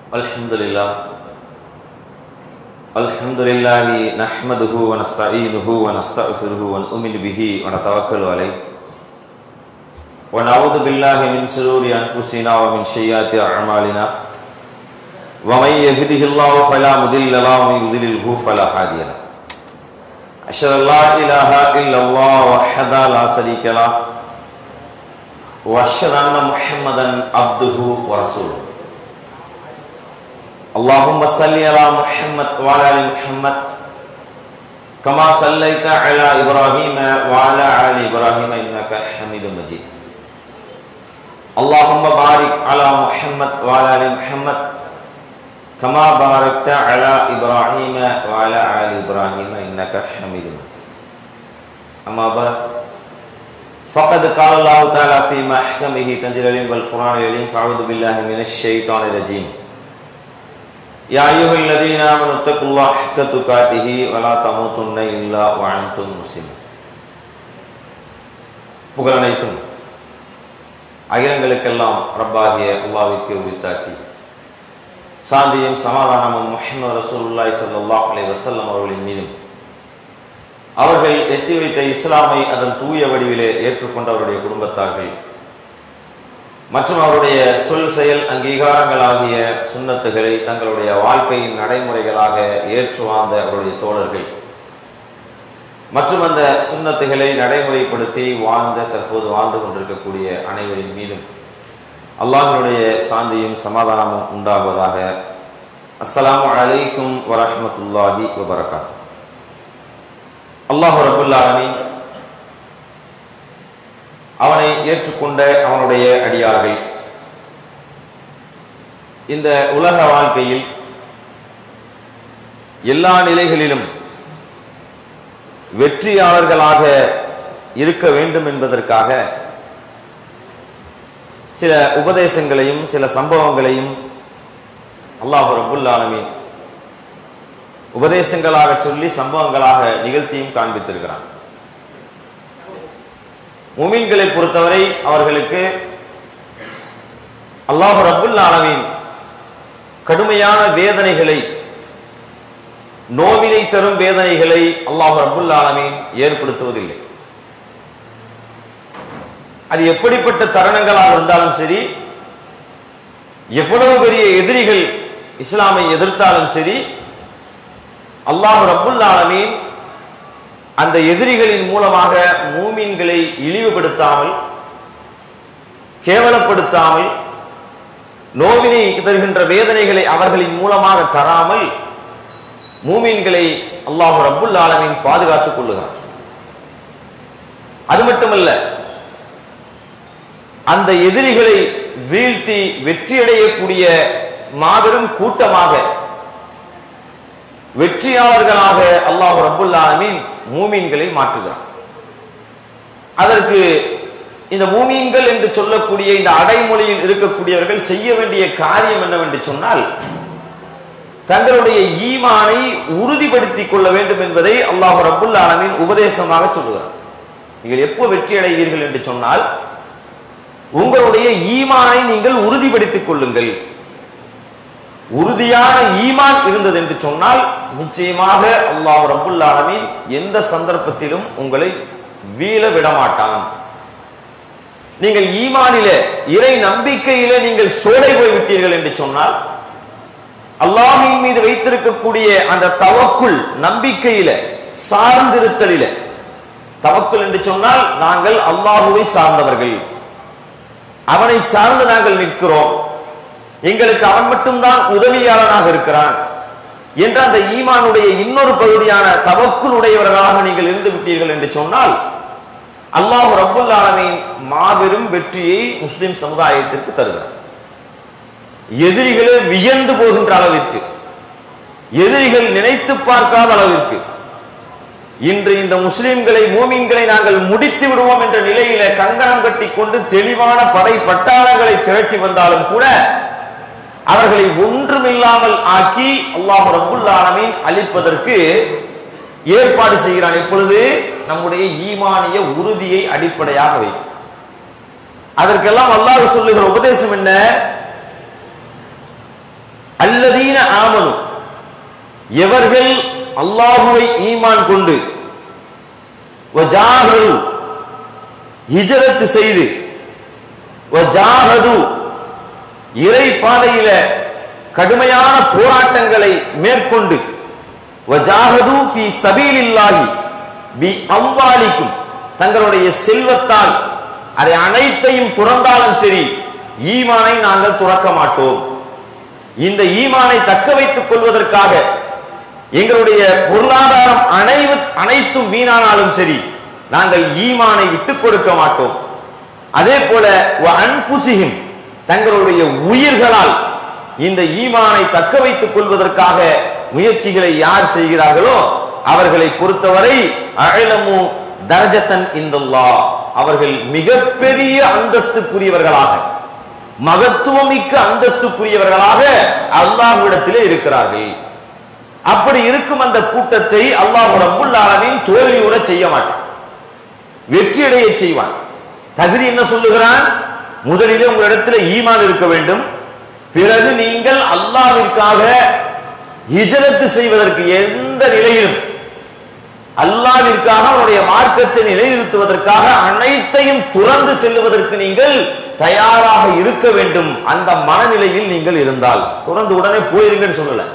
الحمد لله الحمد لله نحمده ونستعينه ونستغفره ونؤمن به ونتوكل عليه ونعوذ بالله من شرور انفسنا ومن سيئات اعمالنا ومن يهده الله فلا مضل له ومن يضلله فلا هادي له أشهد أن لا إله إلا الله وحده لا شريك له وأشهد أن محمدا عبده ورسوله اللهم صل على محمد وعلى ال محمد كما صليت على ابراهيم وعلى ال ابراهيم انك حميد مجيد اللهم بارك على محمد وعلى ال محمد كما باركت على ابراهيم وعلى ال ابراهيم انك حميد مجيد اما بعد فقد قال الله تعالى في محكمه تنزيل العلم والقران العليم فاعوذ بالله من الشيطان الرجيم يا أيها الذين آمنوا اتقوا الله حق تقاته ولا تموتن إلا وأنتم مسلمون புகழ் அனைத்தும் அகிலங்களுக்கெல்லாம் ரப்பாகிய அல்லாவிற்கு உரித்தாக்கி சாந்தியும் சமாதானமும் முஹம்மது ரசூலுல்லாஹி ஸல்லல்லாஹு அலைஹி வஸல்லம் அவர்களின் மீதும் அவர்கள் எத்தி வைத்த இஸ்லாமை அதன் தூய வடிவிலே ஏற்றுக்கொண்டவருடைய குடும்பத்தார்கள் மற்றும் அவருடைய சொல் செயல் அங்கீகாரங்களாகிய சுண்ணத்துகளை தங்களுடைய வாழ்க்கையின் நடைமுறைகளாக ஏற்று வாழ்ந்த அவருடைய தோழர்கள் மற்றும் அந்த சுண்ணத்துகளை நடைமுறைப்படுத்தி வாழ்ந்த தற்போது வாழ்ந்து கொண்டிருக்கக்கூடிய அனைவரின் மீதும் அல்லாஹனுடைய சாந்தியும் சமாதானமும் உண்டாகுவதாக அஸ்ஸலாமு அலைக்கும் வரஹமத்துல்லாஹி வபரகாத் அல்லாஹு ரபுல்லாலமின் அவனை ஏற்றுக்கொண்ட அவனுடைய அடியார்கள் இந்த உலக வாழ்க்கையில் எல்லா நிலைகளிலும் வெற்றியாளர்களாக இருக்க வேண்டும் என்பதற்காக சில உபதேசங்களையும் சில சம்பவங்களையும் அல்லாஹு ரபுல் ஆலமீன் உபதேசங்களாக சொல்லி சம்பவங்களாக நிகழ்த்தியும் காண்பித்திருக்கிறான் முமீன்களை பொறுத்தவரை அவர்களுக்கு அல்லாஹு ரபுல் ஆலமீன் கடுமையான வேதனைகளை நோவினை தரும் வேதனைகளை அல்லாஹு ரபுல் ஆலமீன் ஏற்படுத்துவதில்லை அது எப்படிப்பட்ட தருணங்களாக இருந்தாலும் சரி எவ்வளவு பெரிய எதிரிகள் இஸ்லாமை எதிர்த்தாலும் சரி அல்லாஹு ரபுல் ஆலமீன் அந்த எதிரிகளின் மூலமாக மூமீன்களை இழிவுபடுத்தாமல் கேவலப்படுத்தாமல் நோவினை தருகின்ற வேதனைகளை அவர்களின் மூலமாக தராமல் மூமீன்களை அல்லாஹு ரபுல் ஆலமின் பாதுகாத்துக் கொள்ளுகிறார் அது மட்டுமல்ல அந்த எதிரிகளை வீழ்த்தி வெற்றியடையக்கூடிய மாபெரும் கூட்டமாக வெற்றியாளர்களாக அல்லாஹு ரபுல் ஆலமின் மூமீன்களை மாற்றுகிறான் அதற்கு இந்த மூமீன்கள் என்று சொல்லக்கூடிய இந்த அடைமொழியில் இருக்கக்கூடியவர்கள் செய்ய வேண்டிய காரியம் என்னவென்று சொன்னால் தங்களுடைய ஈமானை உறுதிப்படுத்திக் கொள்ள வேண்டும் என்பதை அல்லாஹு ரபுல் ஆலமின் உபதேசமாக சொல்லுகிறார் நீங்கள் எப்போ வெற்றி அடைவீர்கள் என்று சொன்னால் உங்களுடைய ஈமானை நீங்கள் உறுதிப்படுத்திக் கொள்ளுங்கள் உறுதியான ஈமான் இருந்தது என்று சொன்னால் நிச்சயமாக அல்லாஹ் ரபுல் ஆலமீன் எந்த சந்தர்ப்பத்திலும் உங்களை வீழ விடமாட்டான் நீங்கள் ஈமானிலே இறை நம்பிக்கையிலே நீங்கள் சோடை போய் விட்டீர்கள் என்று சொன்னால் அல்லாஹின் மீது வைத்திருக்கக்கூடிய அந்த தவக்குள் நம்பிக்கையில சார்ந்திருத்தலில தவக்குள் என்று சொன்னால் நாங்கள் அல்லாஹுவை சார்ந்தவர்கள் அவனை சார்ந்து நாங்கள் நிற்கிறோம் எங்களுக்கு அவன் மட்டும்தான் உதவியாளனாக இருக்கிறான் என்ற அந்த ஈமானுடைய இன்னொரு பகுதியான தவக்குள் உடையவர்களாக நீங்கள் இருந்து விட்டீர்கள் என்று சொன்னால் அல்லாஹு ரபுல் ஆலமின் மாபெரும் வெற்றியை முஸ்லிம் சமுதாயத்திற்கு தருகிறார் எதிரிகளே வியந்து போகின்ற அளவிற்கு எதிரிகள் நினைத்து பார்க்காத அளவிற்கு இன்று இந்த முஸ்லிம்களை மூமின்களை நாங்கள் முடித்து விடுவோம் என்ற நிலையில கங்கணம் கட்டி கொண்டு தெளிவான படை பட்டாளங்களை திரட்டி வந்தாலும் கூட அவர்களை ஒன்றுமில்லாமல் ஆக்கி அல்லாஹ் ரபுல் ஆலமீன் அழிப்பதற்கு ஏற்பாடு செய்கிறான் எப்பொழுது நம்முடைய ஈமானிய உறுதியை அடிப்படையாக வைத்து அதற்கெல்லாம் அல்லாஹ் சொல்லுகிற உபதேசம் என்ன அல்லதீன ஆமனு எவர்கள் அல்லாஹுவை ஈமான் கொண்டு வஜாஹரு ஹிஜரத் செய்து வஜாஹது இறை பாதையில கடுமையான போராட்டங்களை மேற்கொண்டு வஜாஹது ஃபி சபீலில்லாஹி பி அம்வாலிக்கும் தங்களுடைய செல்வத்தால் அதை அனைத்தையும் துறந்தாலும் சரி ஈமானை நாங்கள் துறக்க மாட்டோம் இந்த ஈமானை தக்க வைத்துக் கொள்வதற்காக எங்களுடைய பொருளாதாரம் அனைவு அனைத்தும் வீணானாலும் சரி நாங்கள் ஈமானை விட்டுக் கொடுக்க மாட்டோம் அதே போல வ அன்ஃபுசிஹிம் தங்களுடைய உயிர்களால் இந்த ஈமானை தக்க வைத்துக் கொள்வதற்காக முயற்சிகளை யார் செய்கிறார்களோ அவர்களை பொறுத்தவரை அழலமு தரஜத்தன் இந்தல்லா அவர்கள் மிகப்பெரிய அந்தஸ்துக்குரியவர்களாக மகத்துவமிக்க அந்தஸ்துக்குரியவர்களாக அல்லாஹ்விடத்திலே இருக்கிறார்கள் அப்படி இருக்கும் அந்த கூட்டத்தை அல்லாஹ் ரப்புல் ஆலமீன் தோல்வியுற செய்ய மாட்டான் வெற்றியடைய செய்வான் தகுதி என்ன சொல்லுகிறான் முதலிலே உங்களிடத்தில் ஈமான் இருக்க வேண்டும் பிறகு நீங்கள் அல்லாஹ்விற்காக ஹிஜரத்து செய்வதற்கு எந்த நிலையிலும் அல்லாவிற்காக அவருடைய மார்க்கத்தை நிலைநிறுத்துவதற்காக அனைத்தையும் துறந்து செல்லுவதற்கு நீங்கள் தயாராக இருக்க வேண்டும் அந்த மனநிலையில் நீங்கள் இருந்தால் துறந்து உடனே போயிருங்கன்னு சொல்லல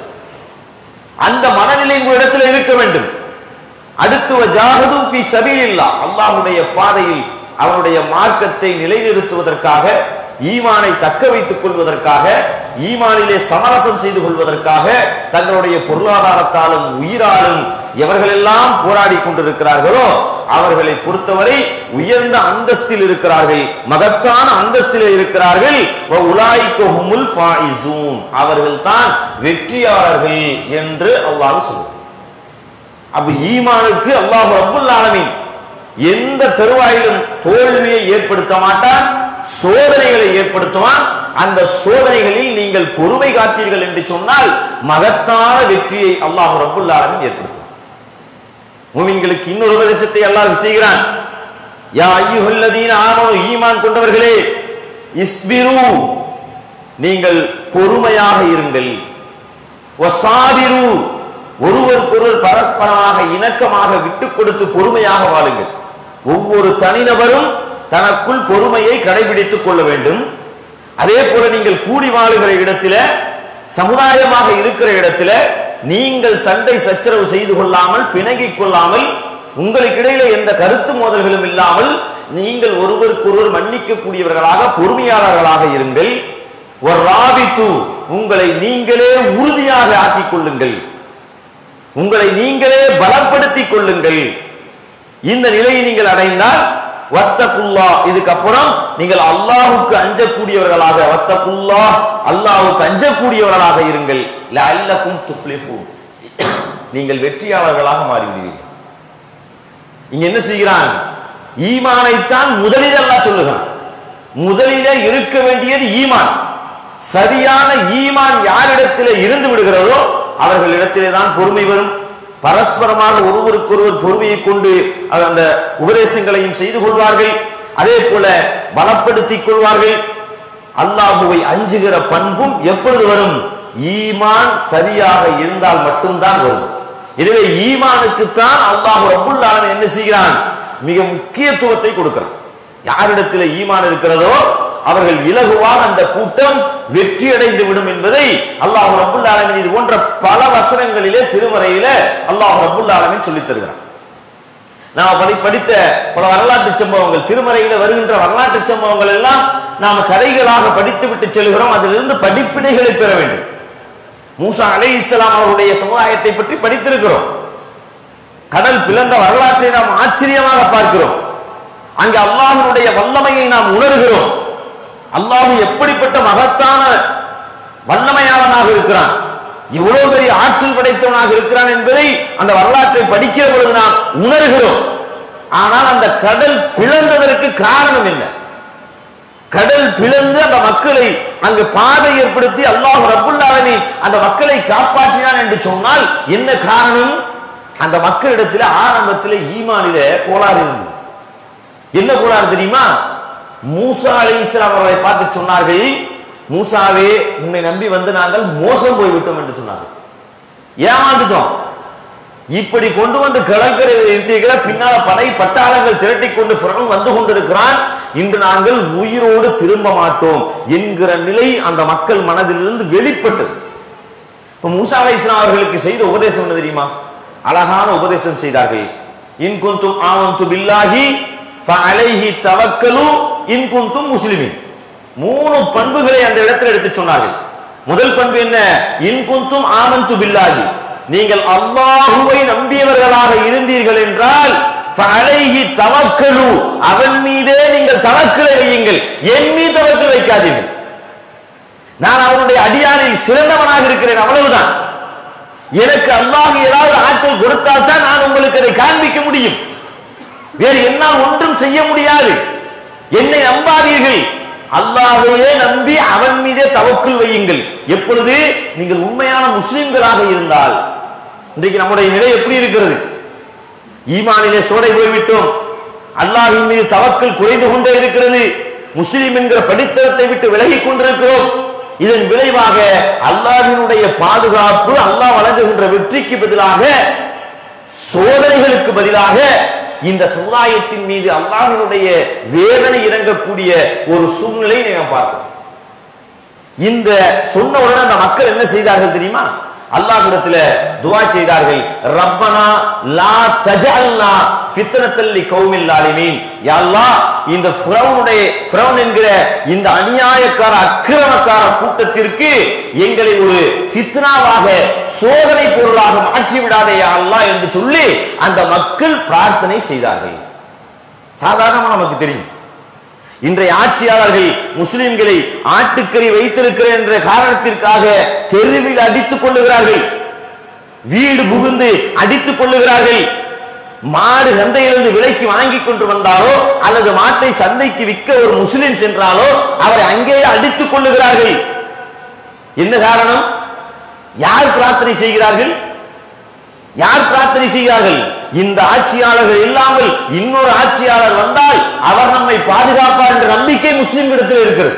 அந்த மனநிலை உங்களிடத்தில் இருக்க வேண்டும் அடுத்து ஜாகது ஃபி சபீலில்லா அல்லாஹ்வுடைய பாதையில் அவருடைய மார்க்கத்தை நிலைநிறுத்துவதற்காக ஈமானை தக்க வைத்துக் கொள்வதற்காக ஈமானிலே சமரசம் செய்து கொள்வதற்காக தங்களுடைய பொருளாதாரத்தாலும் உயிராலும் எவர்களெல்லாம் போராடி கொண்டிருக்கிறார்களோ அவர்களை பொறுத்தவரை உயர்ந்த அந்தஸ்தில் இருக்கிறார்கள் மகத்தான அந்தஸ்தில் இருக்கிறார்கள் உலாய்கோஹுமுல் ஃபாயிசூன் அவர்கள் தான் வெற்றியாளர்கள் என்று அல்லாஹ் சொல்லுவார் அப்ப ஈமானுக்கு அல்லாஹ் ரப்புல் ஆலமீன் எந்த தருவாயிலும் தோல்வியை ஏற்படுத்த மாட்டான் சோதனைகளை ஏற்படுத்துவான் அந்த சோதனைகளில் நீங்கள் பொறுமை காத்தீர்கள் என்று சொன்னால் மகத்தான வெற்றியை அல்லாஹ் ரப்புல் ஆலமீன் ஏற்படுத்தும் மூமின்களுக்கு இன்னொரு உபதேசத்தை அல்லாஹ் செய்கிறான் யா ஐயுஹல்லதீன ஆமனு ஈமான் கொண்டவர்களே இஸ்பிரு நீங்கள் பொறுமையாக இருங்கள் வசாபிரு ஒருவருக்கொருவர் பரஸ்பரமாக இணக்கமாக விட்டுக் கொடுத்து பொறுமையாக வாழுங்கள் ஒவ்வொரு தனிநபரும் தனக்குள் பொறுமையை கடைபிடித்துக் கொள்ள வேண்டும் அதே போல நீங்கள் கூடி வாழுகிற இடத்துல சமுதாயமாக இருக்கிற இடத்துல நீங்கள் சண்டை சச்சரவு செய்து கொள்ளாமல் பிணங்கிக் கொள்ளாமல் உங்களுக்கு இடையில எந்த கருத்து மோதல்களும் இல்லாமல் நீங்கள் ஒருவருக்கொருவர் மன்னிக்க கூடியவர்களாக பொறுமையாளர்களாக இருங்கள் ஒரு ராபித்து உங்களை நீங்களே உறுதியாக ஆக்கிக் கொள்ளுங்கள் உங்களை நீங்களே பலப்படுத்திக் கொள்ளுங்கள் இந்த நிலையை நீங்கள் அடைந்தால் வத்தகுல்லா இதுக்கப்புறம் நீங்கள் அல்லாஹுக்கு அஞ்சக்கூடியவர்களாக வத்தகுல்லா அல்லாஹுக்கு அஞ்சக்கூடியவர்களாக இருங்கள் லஅல்லகும் துஃப்லிஹூன் நீங்கள் வெற்றியாளர்களாக மாறிவிடுவீர்கள் இங்க என்ன செய்கிறான் ஈமானைத்தான் முதலில் அல்லாஹ் சொல்லுகிறான் முதலிலே இருக்க வேண்டியது ஈமான் சரியான ஈமான் யாரிடத்திலே இருந்து விடுகிறதோ அவர்களிடத்திலே தான் பொறுமை வரும் பரஸ்பரமாக ஒருவருக்கொருவர் பொறுமையை கொண்டு அந்த உபதேசங்களையும் செய்து கொள்வார்கள் அதே போல பலப்படுத்திக் கொள்வார்கள் அல்லாஹுவை அஞ்சுகிற பண்பும் எப்பொழுது வரும் ஈமான் சரியாக இருந்தால் மட்டும்தான் வரும் எனவே ஈமானுக்குத்தான் அல்லாஹ் ரப்புல் ஆலமீன் என்ன செய்கிறான் மிக முக்கியத்துவத்தை கொடுக்கிறான் யாரிடத்தில் ஈமான் இருக்கிறதோ அவர்கள் இலகுவாக அந்த கூட்டம் வெற்றி அடைந்து விடும் என்பதை அல்லாஹ் ரப்புல் ஆலமீன் இது போன்ற பல வசனங்களிலே திருமறையிலே அல்லாஹ் ரப்புல் ஆலமீன் சொல்லித் தருகிறான் நாம் படி படித்த பல வரலாற்று சம்பவங்கள் திருமறையில வருகின்ற வரலாற்று சம்பவங்கள் எல்லாம் நாம் கதைகளாக படித்து விட்டு செல்கிறோம் அதிலிருந்து படிப்பினைகளை பெற வேண்டும் மூசா அலை இஸ்லாம் அவருடைய சமுதாயத்தை பற்றி படித்திருக்கிறோம் கடல் பிளந்த வரலாற்றை நாம் ஆச்சரியமாக பார்க்கிறோம் அங்கு அல்லாஹ்வுடைய வல்லமையை நாம் உணர்கிறோம் அல்லாஹ் எப்படிப்பட்ட மகத்தான வல்லமையாளனாக இருக்கிறான் இவ்வளவு பெரிய ஆற்றல் படைத்தவனாக இருக்கிறான் என்பதை அந்த வரலாற்றை படிக்கிற பொழுது நாம் உணர்கிறோம் ஆனால் அந்த கடல் பிளந்ததற்கு காரணம் என்ன கடல் பிளந்து அந்த மக்களை அங்கு பாதை ஏற்படுத்தி அல்லாஹ் ரப்புல் ஆலமீன் அந்த மக்களை காப்பாற்றினான் என்று சொன்னால் என்ன காரணம் அந்த மக்களிடத்தில் ஆரம்பத்தில் ஈமானில கோளாறு இருந்தது என்ன கோளாறு தெரியுமா மூசா அலை இஸ்லாம் அவர்களை பார்த்து சொன்னார்கள் மூசாவே உன்னை நம்பி வந்து நாங்கள் மோசம் போய்விட்டோம் என்று சொன்னார்கள் ஏமாந்துட்டோம் இப்படி கொண்டு வந்து கடற்கரையில் நிறுத்தியிருக்கிற பின்னால படை பட்டாளங்கள் திரட்டிக் கொண்டு பிறகு வந்து கொண்டிருக்கிறான் இன்று நாங்கள் உயிரோடு திரும்ப மாட்டோம் என்கிற நிலை அந்த மக்கள் மனதிலிருந்து வெளிப்பட்டது இப்ப மூசா அலை இஸ்லாம் அவர்களுக்கு செய்த உபதேசம் என்ன தெரியுமா அழகான உபதேசம் செய்தார்கள் இன் குந்தும் ஆமந்து பில்லாஹி ஃபஅலைஹி தவக்கலு இன் குந்தும் முஸ்லிமின் மூணு பண்புகளை அந்த இடத்துல எடுத்து சொன்னார்கள் முதல் பண்பு என்ன இன் குந்தும் ஆமந்து பில்லாஹி நீங்கள் அல்லாஹுவை நம்பியவர்களாக இருந்தீர்கள் என்றால் ஃபஅலைஹி தவக்கலு அவன் மீதே நீங்கள் தவக்கலை வையுங்கள் என் மீது தவக்கல் வைக்காதீர்கள் நான் அவனுடைய அடியாரில் சிறந்தவனாக இருக்கிறேன் அவ்வளவுதான் எனக்கு அல்லாஹ் ஏதாவது ஆற்றல் கொடுத்தால் தான் நான் உங்களுக்கு அதை காண்பிக்க முடியும் வேறு என்னால் ஒன்றும் செய்ய முடியாது என்னை நம்பாதீர்கள் அல்லாஹையே நம்பி அவன் மீதே தவக்குள் வையுங்கள் எப்பொழுது நீங்கள் உண்மையான முஸ்லிம்களாக இருந்தால் இன்றைக்கு நம்முடைய நிலை எப்படி இருக்கிறது ஈமானிலே சோடை போய்விட்டோம் அல்லாஹின் மீது தவக்கல் குறைந்து கொண்டே இருக்கிறது முஸ்லிம் என்கிற படித்தரத்தை விட்டு விலகிக் கொண்டிருக்கிறோம் இதன் விளைவாக அல்லாஹினுடைய பாதுகாப்பு அல்லாஹ் வழங்குகின்ற வெற்றிக்கு பதிலாக சோதனைகளுக்கு பதிலாக இந்த சமுதாயத்தின் மீது அல்லாஹினுடைய வேதனை இறங்கக்கூடிய ஒரு சூழ்நிலை நீங்க பார்க்கணும் இந்த சொன்ன உடனே அந்த மக்கள் என்ன செய்தார்கள் தெரியுமா அல்லாஹ்விடத்துல துவா செய்தார்கள் ரப்பனா லா தஜஅல்னா ஃபித்னத்தல் லிகௌமில் லாலிமீன் யா அல்லாஹ் இந்த ஃபிரௌனுடைய ஃபிரௌன் என்கிற இந்த அநியாயக்கார அக்கிரமக்கார கூட்டத்திற்கு எங்களை ஒரு ஃபித்னாவாக சோதனை பொருளாக மாற்றி விடாதே யா அல்லாஹ் என்று சொல்லி அந்த மக்கள் பிரார்த்தனை செய்தார்கள் சாதாரணமா நமக்கு தெரியும் இன்றைய ஆட்சியாளர்கள் முஸ்லிம்களை ஆட்டுக்கறி வைத்திருக்கிறேன் என்ற காரணத்திற்காக தெருவில் அடித்துக் கொள்ளுகிறார்கள் வீடு புகுந்து அடித்துக் கொள்ளுகிறார்கள் மாடு சந்தையிலிருந்து விலைக்கு வாங்கி கொண்டு வந்தாலோ அல்லது மாட்டை சந்தைக்கு விற்க ஒரு முஸ்லிம் சென்றாலோ அவரை அங்கேயே அடித்துக் கொள்ளுகிறார்கள் என்ன காரணம் யார் பிரார்த்தனை செய்கிறார்கள் யார் பிரார்த்தனை செய்கிறார்கள் இந்த ஆட்சியாளர்கள் இல்லாமல் இன்னொரு ஆட்சியாளர் வந்தால் அவர் நம்மை பாதுகாப்பார் என்ற நம்பிக்கை முஸ்லிம்களிடத்தில் இருக்கிறது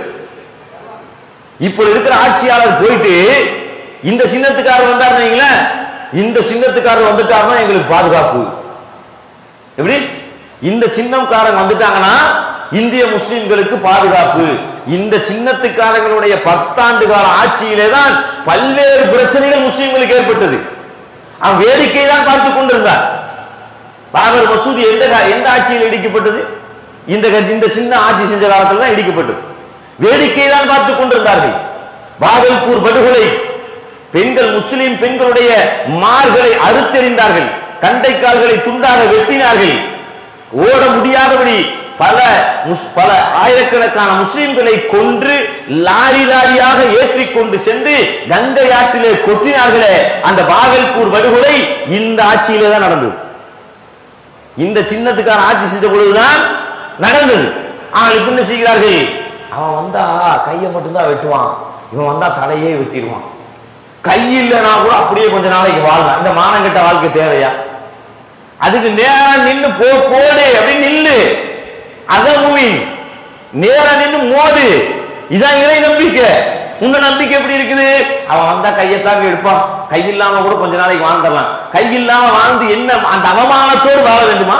இப்போ இருக்கிற ஆட்சியாளர் போயிட்டு இந்த சின்னத்துக்காரர் வந்தார் வைங்களேன் இந்த சின்னத்துக்காரர் வந்துட்டாருன்னா எங்களுக்கு பாதுகாப்பு எப்படி இந்த சின்னம்காரங்க வந்துட்டாங்கன்னா இந்திய முஸ்லிம்களுக்கு பாதுகாப்பு இந்த சின்னத்துக்காரங்களுடைய பத்தாண்டு கால ஆட்சியிலே தான் பல்வேறு பிரச்சனைகள் முஸ்லிம்களுக்கு ஏற்பட்டது அவன் வேடிக்கை தான் பார்த்து கொண்டிருந்தார் பாபர் மசூதி எந்த கா- எந்த ஆட்சியில் இடிக்கப்பட்டது இந்த கட்சி இந்த சின்ன ஆட்சி செஞ்ச காலத்தில் தான் இடிக்கப்பட்டது வேடிக்கை தான் பார்த்து கொண்டிருந்தார்கள் பாகல்பூர் படுகொலை பெண்கள் முஸ்லிம் பெண்களுடைய மார்களை அறுத்தெறிந்தார்கள் கண்டைக்கால்களை துண்டாக வெட்டினார்கள் ஓட முடியாதபடி பல முஸ்- பல ஆயிரக்கணக்கான முஸ்லிம்களை கொன்று லாரி லாரியாக ஏற்றிக் கொண்டு சென்று கங்கை ஆற்றிலே கொட்டினார்களே அந்த பாகல்பூர் படுகொலை இந்த ஆட்சியிலே தான் நடந்தது இந்த சின்னத்துக்கான ஆட்சி செஞ்ச பொழுதுதான் நடந்தது ஆனால் இப்ப என்ன செய்கிறார்கள் அவன் வந்தா கையை மட்டும்தான் வெட்டுவான் இவன் வந்தா தலையே வெட்டிடுவான் கை இல்லைனா கூட அப்படியே கொஞ்ச நாளைக்கு வாழலாம் இந்த மானங்கெட்ட வாழ்க்கை தேவையா அதுக்கு நேரா நின்னு போ போடு அப்படின்னு நில்லு அத மூவிங் நேரா நின்னு மோது இதான் இறை நம்பிக்கை உங்க நம்பிக்கை எப்படி இருக்குது அவன் வந்தா கையத்தாங்க எடுப்பான் கை இல்லாம கூட கொஞ்ச நாளைக்கு வாழ்ந்துடலாம் கை இல்லாம வாழ்ந்து என்ன அந்த அவமானத்தோடு வாழ வேண்டுமா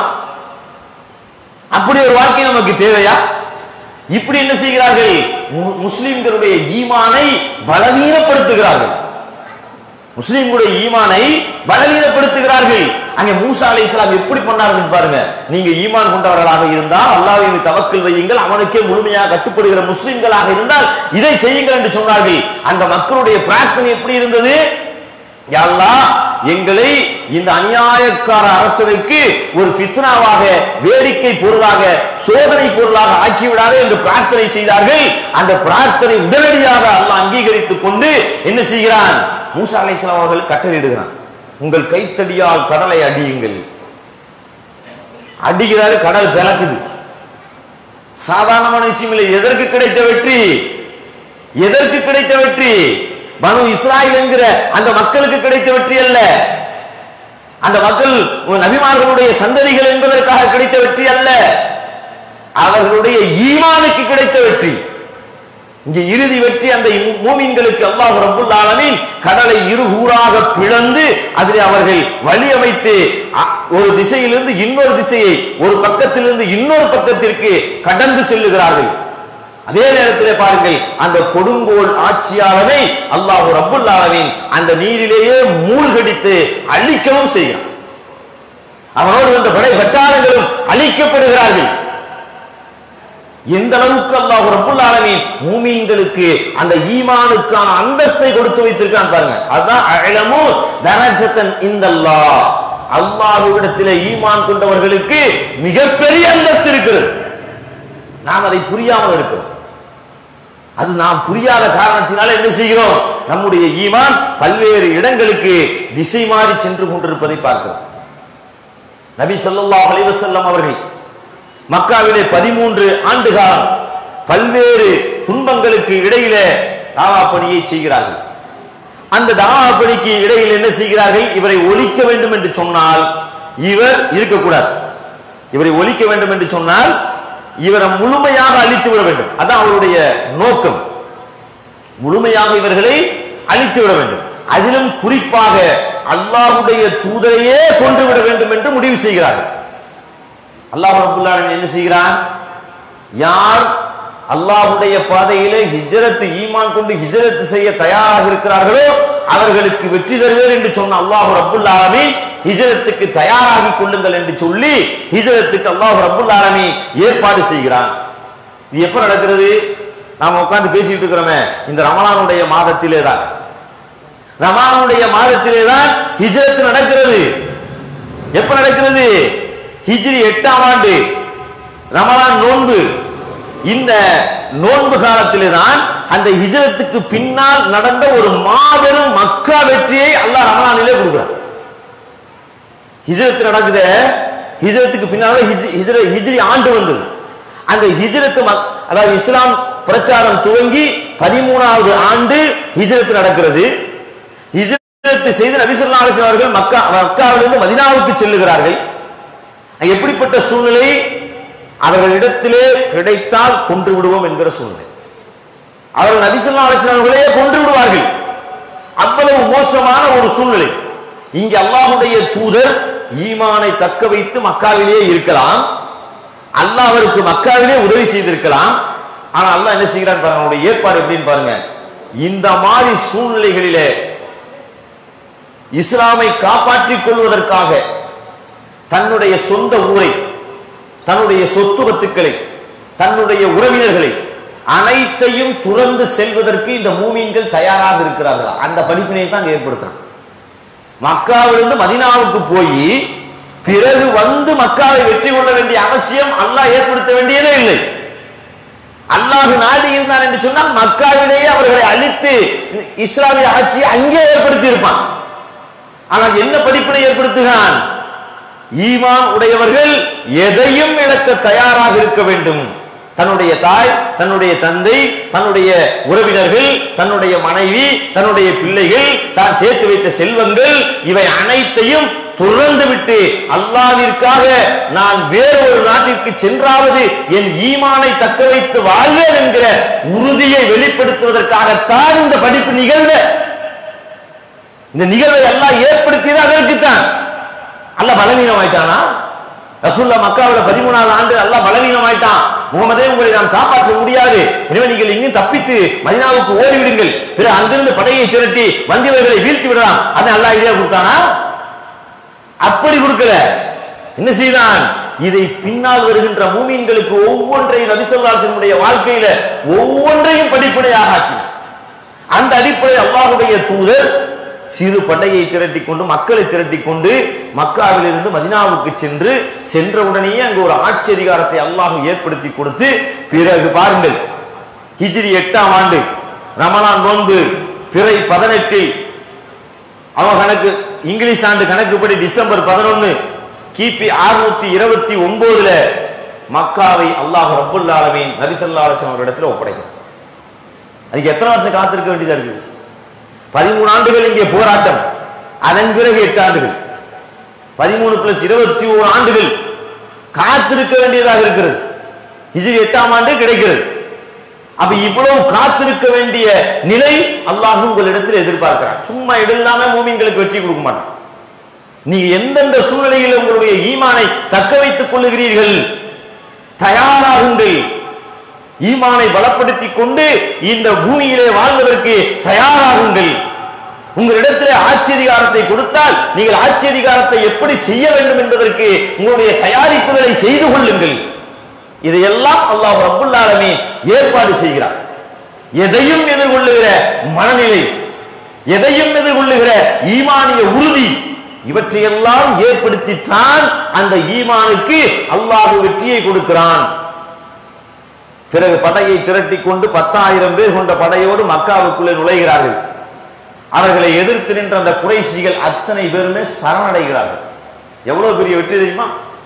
அப்படி ஒரு வாழ்க்கை நமக்கு தேவையா இப்படி என்ன செய்கிறார்கள் மு- முஸ்லிம்களுடைய ஈமானை பலவீனப்படுத்துகிறார்கள் முஸ்லிம்களுடைய ஈமானை பலவீனப்படுத்துகிறார்கள் அங்கே மூசா அலை இஸ்லாம் எப்படி பண்ணார்கள் பாருங்க நீங்க ஈமான் கொண்டவர்களாக இருந்தால் அல்லாஹ்வை தவக்கல் வையுங்கள் அவனுக்கே முழுமையாக கட்டுப்படுகிற முஸ்லிம்களாக இருந்தால் இதை செய்யுங்கள் என்று சொன்னார்கள் அந்த மக்களுடைய பிரார்த்தனை எப்படி இருந்தது யா அல்லாஹ் எங்களை இந்த அநியாயக்கார அரசனுக்கு ஒரு ஃபித்னாவாக வேடிக்கை பொருளாக சோதனை பொருளாக ஆக்கிவிடாதே என்று பிரார்த்தனை செய்தார்கள் அந்த பிரார்த்தனை உடனடியாக அல்லாஹ் அங்கீகரித்துக் கொண்டு என்ன செய்கிறான் மூசா அலைஹிஸ்ஸலாம் அவர்கள் கட்டளையிடுகிறான் உங்கள் கைத்தடியால் கடலை அடியுங்கள் அடிக்கிறாரு கடல் பிளக்குது சாதாரணமான விஷயம் இல்லை எதற்கு கிடைத்த வெற்றி எதற்கு கிடைத்த வெற்றி பனு இஸ்ராயல் என்கிற அந்த மக்களுக்கு கிடைத்த வெற்றி அல்ல அந்த மக்கள் நபிமார்களுடைய சந்ததிகள் என்பதற்காக கிடைத்த வெற்றி அல்ல அவர்களுடைய ஈமானுக்கு கிடைத்த வெற்றி இங்க இறுதி வெற்றி அந்த மூமின்களுக்கு அல்லாஹ் ரப்புல் ஆலமீன் கடலை இருகூறாக பிளந்து அதிலே அவர்கள் வழி அமைத்து அ- ஒரு திசையிலிருந்து இன்னொரு திசையை ஒரு பக்கத்திலிருந்து இன்னொரு பக்கத்திற்கு கடந்து செல்லுகிறார்கள் அதே நேரத்திலே பாருங்கள் அந்த கொடுங்கோல் ஆட்சியாளனை அல்லாஹ் ரப்புல் ஆலமீன் அந்த நீரிலேயே மூழ்கடித்து அழிக்கவும் செய்கிறான் அவனோடு வந்த படை வட்டாரங்களும் அழிக்கப்படுகிறார்கள் எந்த அளவுக்கு அல்லாஹ் ரப்புல் ஆலமீன் மூமீன்களுக்கு அந்த ஈமானுக்கான அந்தஸ்தை கொடுத்து வைத்திருக்கான் பாருங்க அதான் அழமு தரஜத்தன் இந்தல்லாஹ் அல்லாஹ்விடத்திலே ஈமான் கொண்டவர்களுக்கு மிகப்பெரிய அந்தஸ்து இருக்கிறது நாம் அதை புரியாமல் இருக்கிறோம் அது நாம் புரியாத காரணத்தினால என்ன செய்கிறோம் நம்முடைய ஈமான் பல்வேறு இடங்களுக்கு திசை மாறி சென்று கொண்டிருப்பதை பார்க்கிறோம் நபி ஸல்லல்லாஹு அலைஹி வஸல்லம் அவர்கள் மக்காவிலே பதிமூன்று ஆண்டு காலம் பல்வேறு துன்பங்களுக்கு இடையிலே தாவா பணியை செய்கிறார்கள் அந்த தாவா பணிக்கு இடையில் என்ன செய்கிறார்கள் இவரை ஒழிக்க வேண்டும் என்று சொன்னால் இவர் இருக்கக்கூடாது இவரை ஒழிக்க வேண்டும் என்று சொன்னால் இவரை முழுமையாக அழித்து விட வேண்டும் அதான் அவருடைய நோக்கம் முழுமையாக இவர்களை அழித்து விட வேண்டும் அதிலும் குறிப்பாக அல்லாஹ்வுடைய தூதரையே கொன்று விட வேண்டும் என்று முடிவு செய்கிறார்கள் அல்லாஹ் ரப்பல் ஆலமீன் என்ன செய்கிறான் யார் அல்லாஹ்வுடைய பாதையிலே ஹிஜ்ரத் ஈமான் கொண்டு ஹிஜ்ரத் செய்ய தயாராக இருக்கிறார்களோ அவர்களுக்கு வெற்றி தருவேன் என்று சொன்ன அல்லாஹ் ரப்புல் ஆலமீன் ஹிஜ்ரத்துக்கு தயாராகி கொள்ளுங்கள் என்று சொல்லி ஹிஜ்ரத்துக்கு அல்லாஹ் ரப்புல் ஆலமீன் ஏற்பாடு செய்கிறான் இது எப்ப நடக்கிறது நாம உட்கார்ந்து பேசிட்டு இருக்கிறோமே இந்த ரமலானுடைய மாதத்திலே தான் ரமலானுடைய மாதத்திலே தான் ஹிஜ்ரத் நடக்கிறது எப்ப நடக்கிறது ஹிஜ்ரி எட்டாம் ஆண்டு ரமலான் நோன்பு இந்த நோன்பு காலத்திலே தான் அந்த ஹிஜ்ரத்துக்கு பின்னால் நடந்த ஒரு மாபெரும் மக்கா வெற்றியை அல்லாஹ் ரமலானிலே கொடுக்கிறார் ஹிஜ்ரத் நடக்குது ஹிஜ்ரத்துக்கு பின்னால ஹிஜ்- ஹிஜ்ர- ஹிஜ்ரி ஆண்டு வந்தது அந்த ஹிஜ்ரத் மக்- அதாவது இஸ்லாம் பிரச்சாரம் துவங்கி பதிமூணாவது ஆண்டு ஹிஜ்ரத் நடக்கிறது ஹிஜ்ரத் செய்து நபி ஸல்லல்லாஹு அலைஹி வஸல்லம் அவர்கள் மக்கா மக்காவிலிருந்து மதீனாவுக்கு செல்லுகிறார்கள் அங்க எப்படிப்பட்ட சூழ்நிலை அவர்களிடத்திலே கிடைத்தால் கொன்று விடுவோம் என்கிற சூழ்நிலை அவர்கள் நபிசல்லா அலிஸ்லாம் அவர்களே கொன்று விடுவார்கள் அவ்வளவு மோசமான ஒரு சூழ்நிலை இங்கே அல்லாஹ்வுடைய தூதர் ஈமானை தக்க வைத்து மக்காவிலேயே இருக்கலாம் அல்லாஹ் அவருக்கு மக்காவிலே உதவி செய்திருக்கலாம் ஆனா அல்லாஹ் என்ன செய்கிறார் பாருங்க அவருடைய ஏற்பாடு எப்படின்னு பாருங்க இந்த மாதிரி சூழ்நிலைகளிலே இஸ்லாமை காப்பாற்றிக் கொள்வதற்காக தன்னுடைய சொந்த ஊரை தன்னுடைய சொத்து வத்துக்களை தன்னுடைய உறவினர்களை அனைத்தையும் துறந்து செல்வதற்கு இந்த மூமீன்கள் தயாராக இருக்கிறார்களா அந்த படிப்பினை தான் அங்க ஏற்படுத்துறான் மக்காவிலிருந்து மதினாவுக்கு போய் பிறகு வந்து மக்காவை வெற்றி கொள்ள வேண்டிய அவசியம் அல்லாஹ் ஏற்படுத்த வேண்டியதே இல்லை அல்லாஹ் நாடி இருந்தான் என்று சொன்னால் மக்காவிலேயே அவர்களை அழித்து இஸ்லாமிய ஆட்சியை அங்கே ஏற்படுத்தி இருப்பான் ஆனால் என்ன படிப்பினை ஏற்படுத்துகிறான் ஈமான் உடையவர்கள் எதையும் இழக்க தயாராக இருக்க வேண்டும் தன்னுடைய தாய் தன்னுடைய தந்தை தன்னுடைய உறவினர்கள் தன்னுடைய மனைவி தன்னுடைய பிள்ளைகள் தான் சேர்த்து வைத்த செல்வங்கள் இவை அனைத்தையும் துறந்து விட்டு அல்லாவிற்காக நான் வேறொரு நாட்டிற்கு சென்றாவது என் ஈமானை தக்க வைத்து வாழ்வேன் என்கிற உறுதியை வெளிப்படுத்துவதற்காகத்தான் இந்த படிப்பு நிகழ்வு இந்த நிகழ்வை எல்லாம் ஏற்படுத்தியது அதற்குத்தான் அல்லாஹ் பலவீனமாயிட்டானா ரசூல்லா மக்காவுல பதிமூணாவது ஆண்டு அல்லாஹ் பலவீனமாயிட்டான் முகமதே உங்களை நாம் காப்பாற்ற முடியாது எனவே நீங்கள் இங்கும் தப்பித்து மதினாவுக்கு ஓடிவிடுங்கள் பிறகு அங்கிருந்து படையை திரட்டி வந்தியவர்களை வீழ்த்தி விடலாம் அதை அல்லாஹ் ஐடியா கொடுத்தானா அப்படி கொடுக்கல என்ன செய்தான் இதை பின்னால் வருகின்ற மூமீன்களுக்கு ஒவ்வொன்றையும் நபிசல்லாசனுடைய வாழ்க்கையில ஒவ்வொன்றையும் படிப்படையாக ஆக்கினார் அந்த அடிப்படை அல்லாஹுடைய தூதர் சிறு படையை திரட்டிக் கொண்டு மக்களை திரட்டிக் கொண்டு மக்காவிலிருந்து மதினாவுக்கு சென்று சென்ற உடனேயே அங்கு ஒரு ஆட்சி அதிகாரத்தை அல்லாஹ் ஏற்படுத்தி கொடுத்து பிறகு பாருங்கள் ஹிஜ்ரி எட்டாம் ஆண்டு ரமலான் நோன்பு பிறை பதினெட்டில் அவன் கணக்கு இங்கிலீஷ் ஆண்டு கணக்குப்படி டிசம்பர் பதினொன்னு கிபி அறுநூத்தி இருபத்தி ஒன்பதுல மக்காவை அல்லாஹ் ரப்புல் ஆலமீன் நபி ஸல்லல்லாஹு அலைஹி வஸல்லம் அவரிடத்துல ஒப்படைக்கிறார் அதுக்கு எத்தனை வருஷம் காத்திருக்க வேண்டியதா இருக்கு பதிமூணு ஆண்டுகள் இங்கே போராட்டம் அதன் பிறகு எட்டு ஆண்டுகள் பதிமூணு பிளஸ் இருபத்தி ஓரு ஆண்டுகள் காத்திருக்க வேண்டியதாக இருக்கிறது ஹிஜ்ரி எட்டாம் ஆண்டு கிடைக்கிறது அப்ப இவ்வளவு காத்திருக்க வேண்டிய நிலை அல்லாஹ் உங்களிடத்தில் எதிர்பார்க்கிறான் சும்மா இல்லாம மூமின்களுக்கு வெற்றி கொடுக்க மாட்டான் நீங்க எந்தெந்த சூழ்நிலையில் உங்களுடைய ஈமானை தக்க வைத்துக் கொள்ளுகிறீர்கள் தயாராகுங்கள் ஈமானை பலப்படுத்திக் கொண்டு இந்த பூமியிலே வாழ்வதற்கு தயாராகுங்கள் உங்களிடத்திலே ஆட்சி அதிகாரத்தை கொடுத்தால் நீங்கள் ஆட்சி அதிகாரத்தை எப்படி செய்ய வேண்டும் என்பதற்கு உங்களுடைய தயாரிப்புகளை செய்து கொள்ளுங்கள் இதையெல்லாம் அல்லாஹ் ரப்புல் ஆலமீன் ஏற்பாடு செய்கிறார் எதையும் எதிர்கொள்ளுகிற மனநிலை எதையும் எதிர்கொள்ளுகிற ஈமானிய உறுதி இவற்றையெல்லாம் ஏற்படுத்தித்தான் அந்த ஈமானுக்கு அல்லாஹ் வெற்றியை கொடுக்கிறான் பிறகு படையை திரட்டி கொண்டு பத்தாயிரம் பேர் கொண்ட படையோடு மக்காவுக்குள்ளே நுழைகிறார்கள் அவர்களை எதிர்த்து நின்ற அந்த குறைசிகள் அத்தனை பேருமே சரணடைகிறார்கள் எவ்வளவு பெரிய வெற்றி தெரியுமா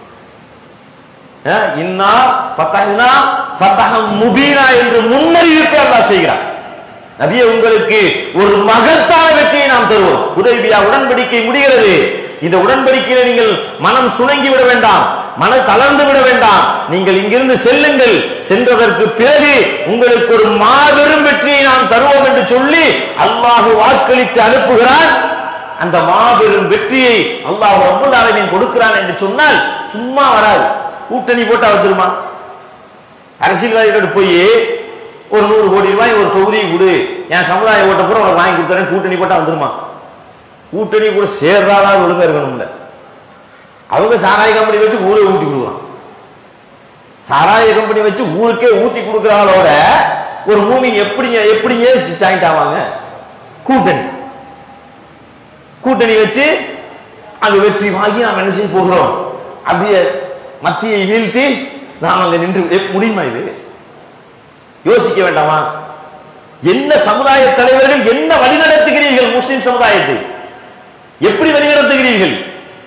அஹ், இன்னா ஃபதஹ்னா ஃபதஹம் முபீனா என்று முன்னறிவிப்பு அல்லாஹ் செய்கிறார் நபியே உங்களுக்கு ஒரு மகத்தான வெற்றியை நாம் தருவோம் உதவியா உடன்படிக்கை முடிகிறது இந்த உடன்படிக்கையில நீங்கள் மனம் சுணங்கி விட வேண்டாம் மன தளர்ந்து விட வேண்டாம் நீங்கள் இங்கிருந்து செல்லுங்கள் சென்றதற்கு பிறகு உங்களுக்கு ஒரு மாபெரும் வெற்றியை நாம் தருவோம் என்று சொல்லி அல்லாஹ் வாக்களித்து அனுப்புகிறான் அந்த மாபெரும் வெற்றியை அல்லாஹ் ரப்பல் ஆலமீன் கொடுக்கிறான் என்று சொன்னால் சும்மா வராது கூட்டணி போட்டா வந்துருமா அரசியல்வாதிகிட்ட போய் ஒரு நூறு கோடி ரூபாய் ஒரு தொகுதியை கொடு என் சமுதாய ஓட்ட பூரா உனக்கு வாங்கி கொடுத்துறேன் கூட்டணி போட்டா வந்துருமா கூட்டணி கூட சேர்றாதான் ஒழுங்கா இருக்கணும்ல அவங்க சாராய கம்பெனி வச்சு ஊரே ஊத்தி கொடுக்குறான் சாராய கம்பெனி வச்சு ஊருக்கே ஊத்தி கொடுக்குறாங்களோட ஒரு மூமின் எப்படிங்க எப்படிங்க ஜாயிண்ட் ஆவாங்க கூட்டணி கூட்டணி வச்சு அங்க வெற்றி வாங்கி நாம் என்ன செய்ய போகிறோம் அப்படியே மத்தியை வீழ்த்தி நாம் அங்க நின்று எப்- முடியுமா இது யோசிக்க வேண்டாமா என்ன சமுதாய தலைவர்கள் என்ன வழிநடத்துகிறீர்கள் முஸ்லிம் சமுதாயத்தை எப்படி வழிநடத்துகிறீர்கள்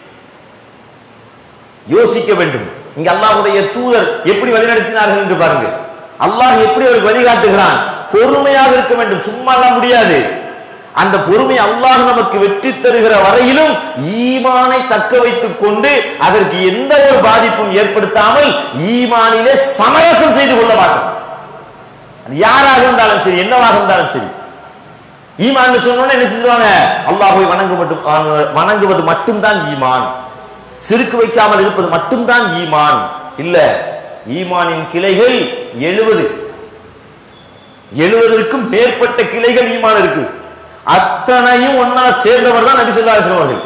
யோசிக்க வேண்டும் இங்க அல்லாஹ்வுடைய தூதர் எப்படி வழிநடத்தினார்கள் என்று பாருங்க அல்லாஹ் எப்படி அவருக்கு வழிகாட்டுகிறான் பொறுமையாக இருக்க வேண்டும் சும்மா எல்லாம் முடியாது அந்த பொறுமை அல்லாஹ் நமக்கு வெற்றி தருகிற வரையிலும் ஈமானை தக்க வைத்துக் கொண்டு அதற்கு எந்த ஒரு பாதிப்பும் ஏற்படுத்தாமல் ஈமானிலே சமரசம் செய்து கொள்ள மாட்டோம் அது யாராக இருந்தாலும் சரி என்னவாக இருந்தாலும் சரி ஈமான் சொன்னோன்னு என்ன செஞ்சுருவாங்க அல்லாஹ்வை வணங்கு மட்டும் வணங்குவது மட்டும்தான் ஈமான் சிறுக்கு வைக்காமல் இருப்பது மட்டும்தான் ஈமான் இல்ல ஈமானின் கிளைகள் எழுபது எழுபதற்கும் மேற்பட்ட கிளைகள் ஈமான் இருக்கு அத்தனையும் ஒன்னா சேர்ந்தவர் தான் நபி ஸல்லல்லாஹு அலைஹி வஸல்லம் அவர்கள்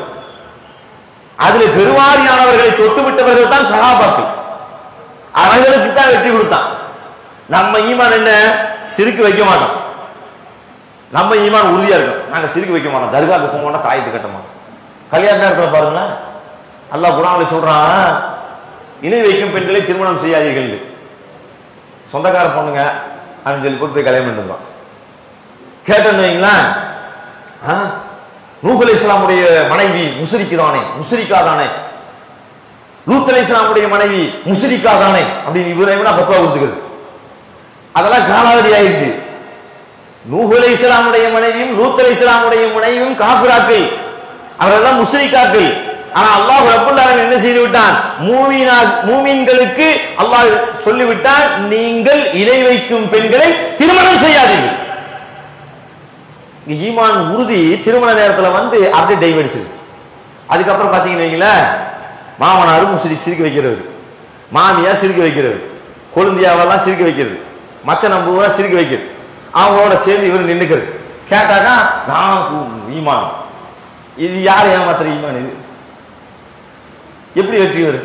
அதுல பெருவாரியானவர்களை தொட்டு விட்டவர்கள் தான் சகாபாக்கள் அவர்களுக்கு தான் வெற்றி கொடுத்தான் நம்ம ஈமான் என்ன சிறுக்கு வைக்க மாட்டோம் நம்ம ஈமான் உறுதியா இருக்கும் நாங்க சிரிக்க வைக்க மாட்டோம் தர்காவுக்கு போக மாட்டோம் தாயத்து கட்ட மாட்டோம் கல்யாண நேரத்தில் பாருங்களேன் அல்லாஹ் குரான்ல சொல்றான் இணை வைக்கும் பெண்களை திருமணம் செய்யாதீர்கள் சொந்தக்கார பொண்ணுங்க அப்படின்னு சொல்லி போட்டு போய் கல்யாணம் பண்ணிட்டு வந்தோம் கேட்டேன்னு வைங்களேன் ஆ? நூஹ் அலைஹிஸ் இஸ்லாமுடைய மனைவி முஸ்ரிக்குதானே முஸ்ரிக்காதானே லூத் அலைஹிஸ் இஸ்லாமுடைய மனைவி முஸ்ரிக்காதானே அப்படின்னு இவரை விட பப்பா கொடுத்துக்கிறது அதெல்லாம் காலாவதி ஆயிடுச்சு நூஹ் அலைஹிஸ் இஸ்லாமுடைய மனைவியும் லூத் அலைஹிஸ் இஸ்லாமுடைய மனைவியும் காபிராக்கள் அவரெல்லாம் முஸ்ரிக்காக்கள் ஆனா அல்லாஹ் ரப்பல் ஆலமீன் என்ன செய்து விட்டான் மூமினா மூமின்களுக்கு அல்லாஹ் சொல்லிவிட்டான் நீங்கள் இணை வைக்கும் பெண்களை திருமணம் செய்யாதீர்கள் இங்க ஈமான் உறுதி திருமண நேரத்துல வந்து அப்படியே டைவடிச்சது அதுக்கப்புறம் பாத்தீங்கன்னு வைங்களேன் மாமனாரும் முஸ்லிக் சிரிக்க வைக்கிறது மாமியா சிரிக்க வைக்கிறது கொழுந்தியாவெல்லாம் சிரிக்க வைக்கிறது மச்ச நம்புவா சிரிக்க வைக்கிறது அவங்களோட சேர்ந்து இவர் நின்னுக்கிறது கேட்டாக்கா நான் கு- ஈமான் இது யார் ஏமாத்துற ஈமான் இது எப்படி வெற்றி வரும்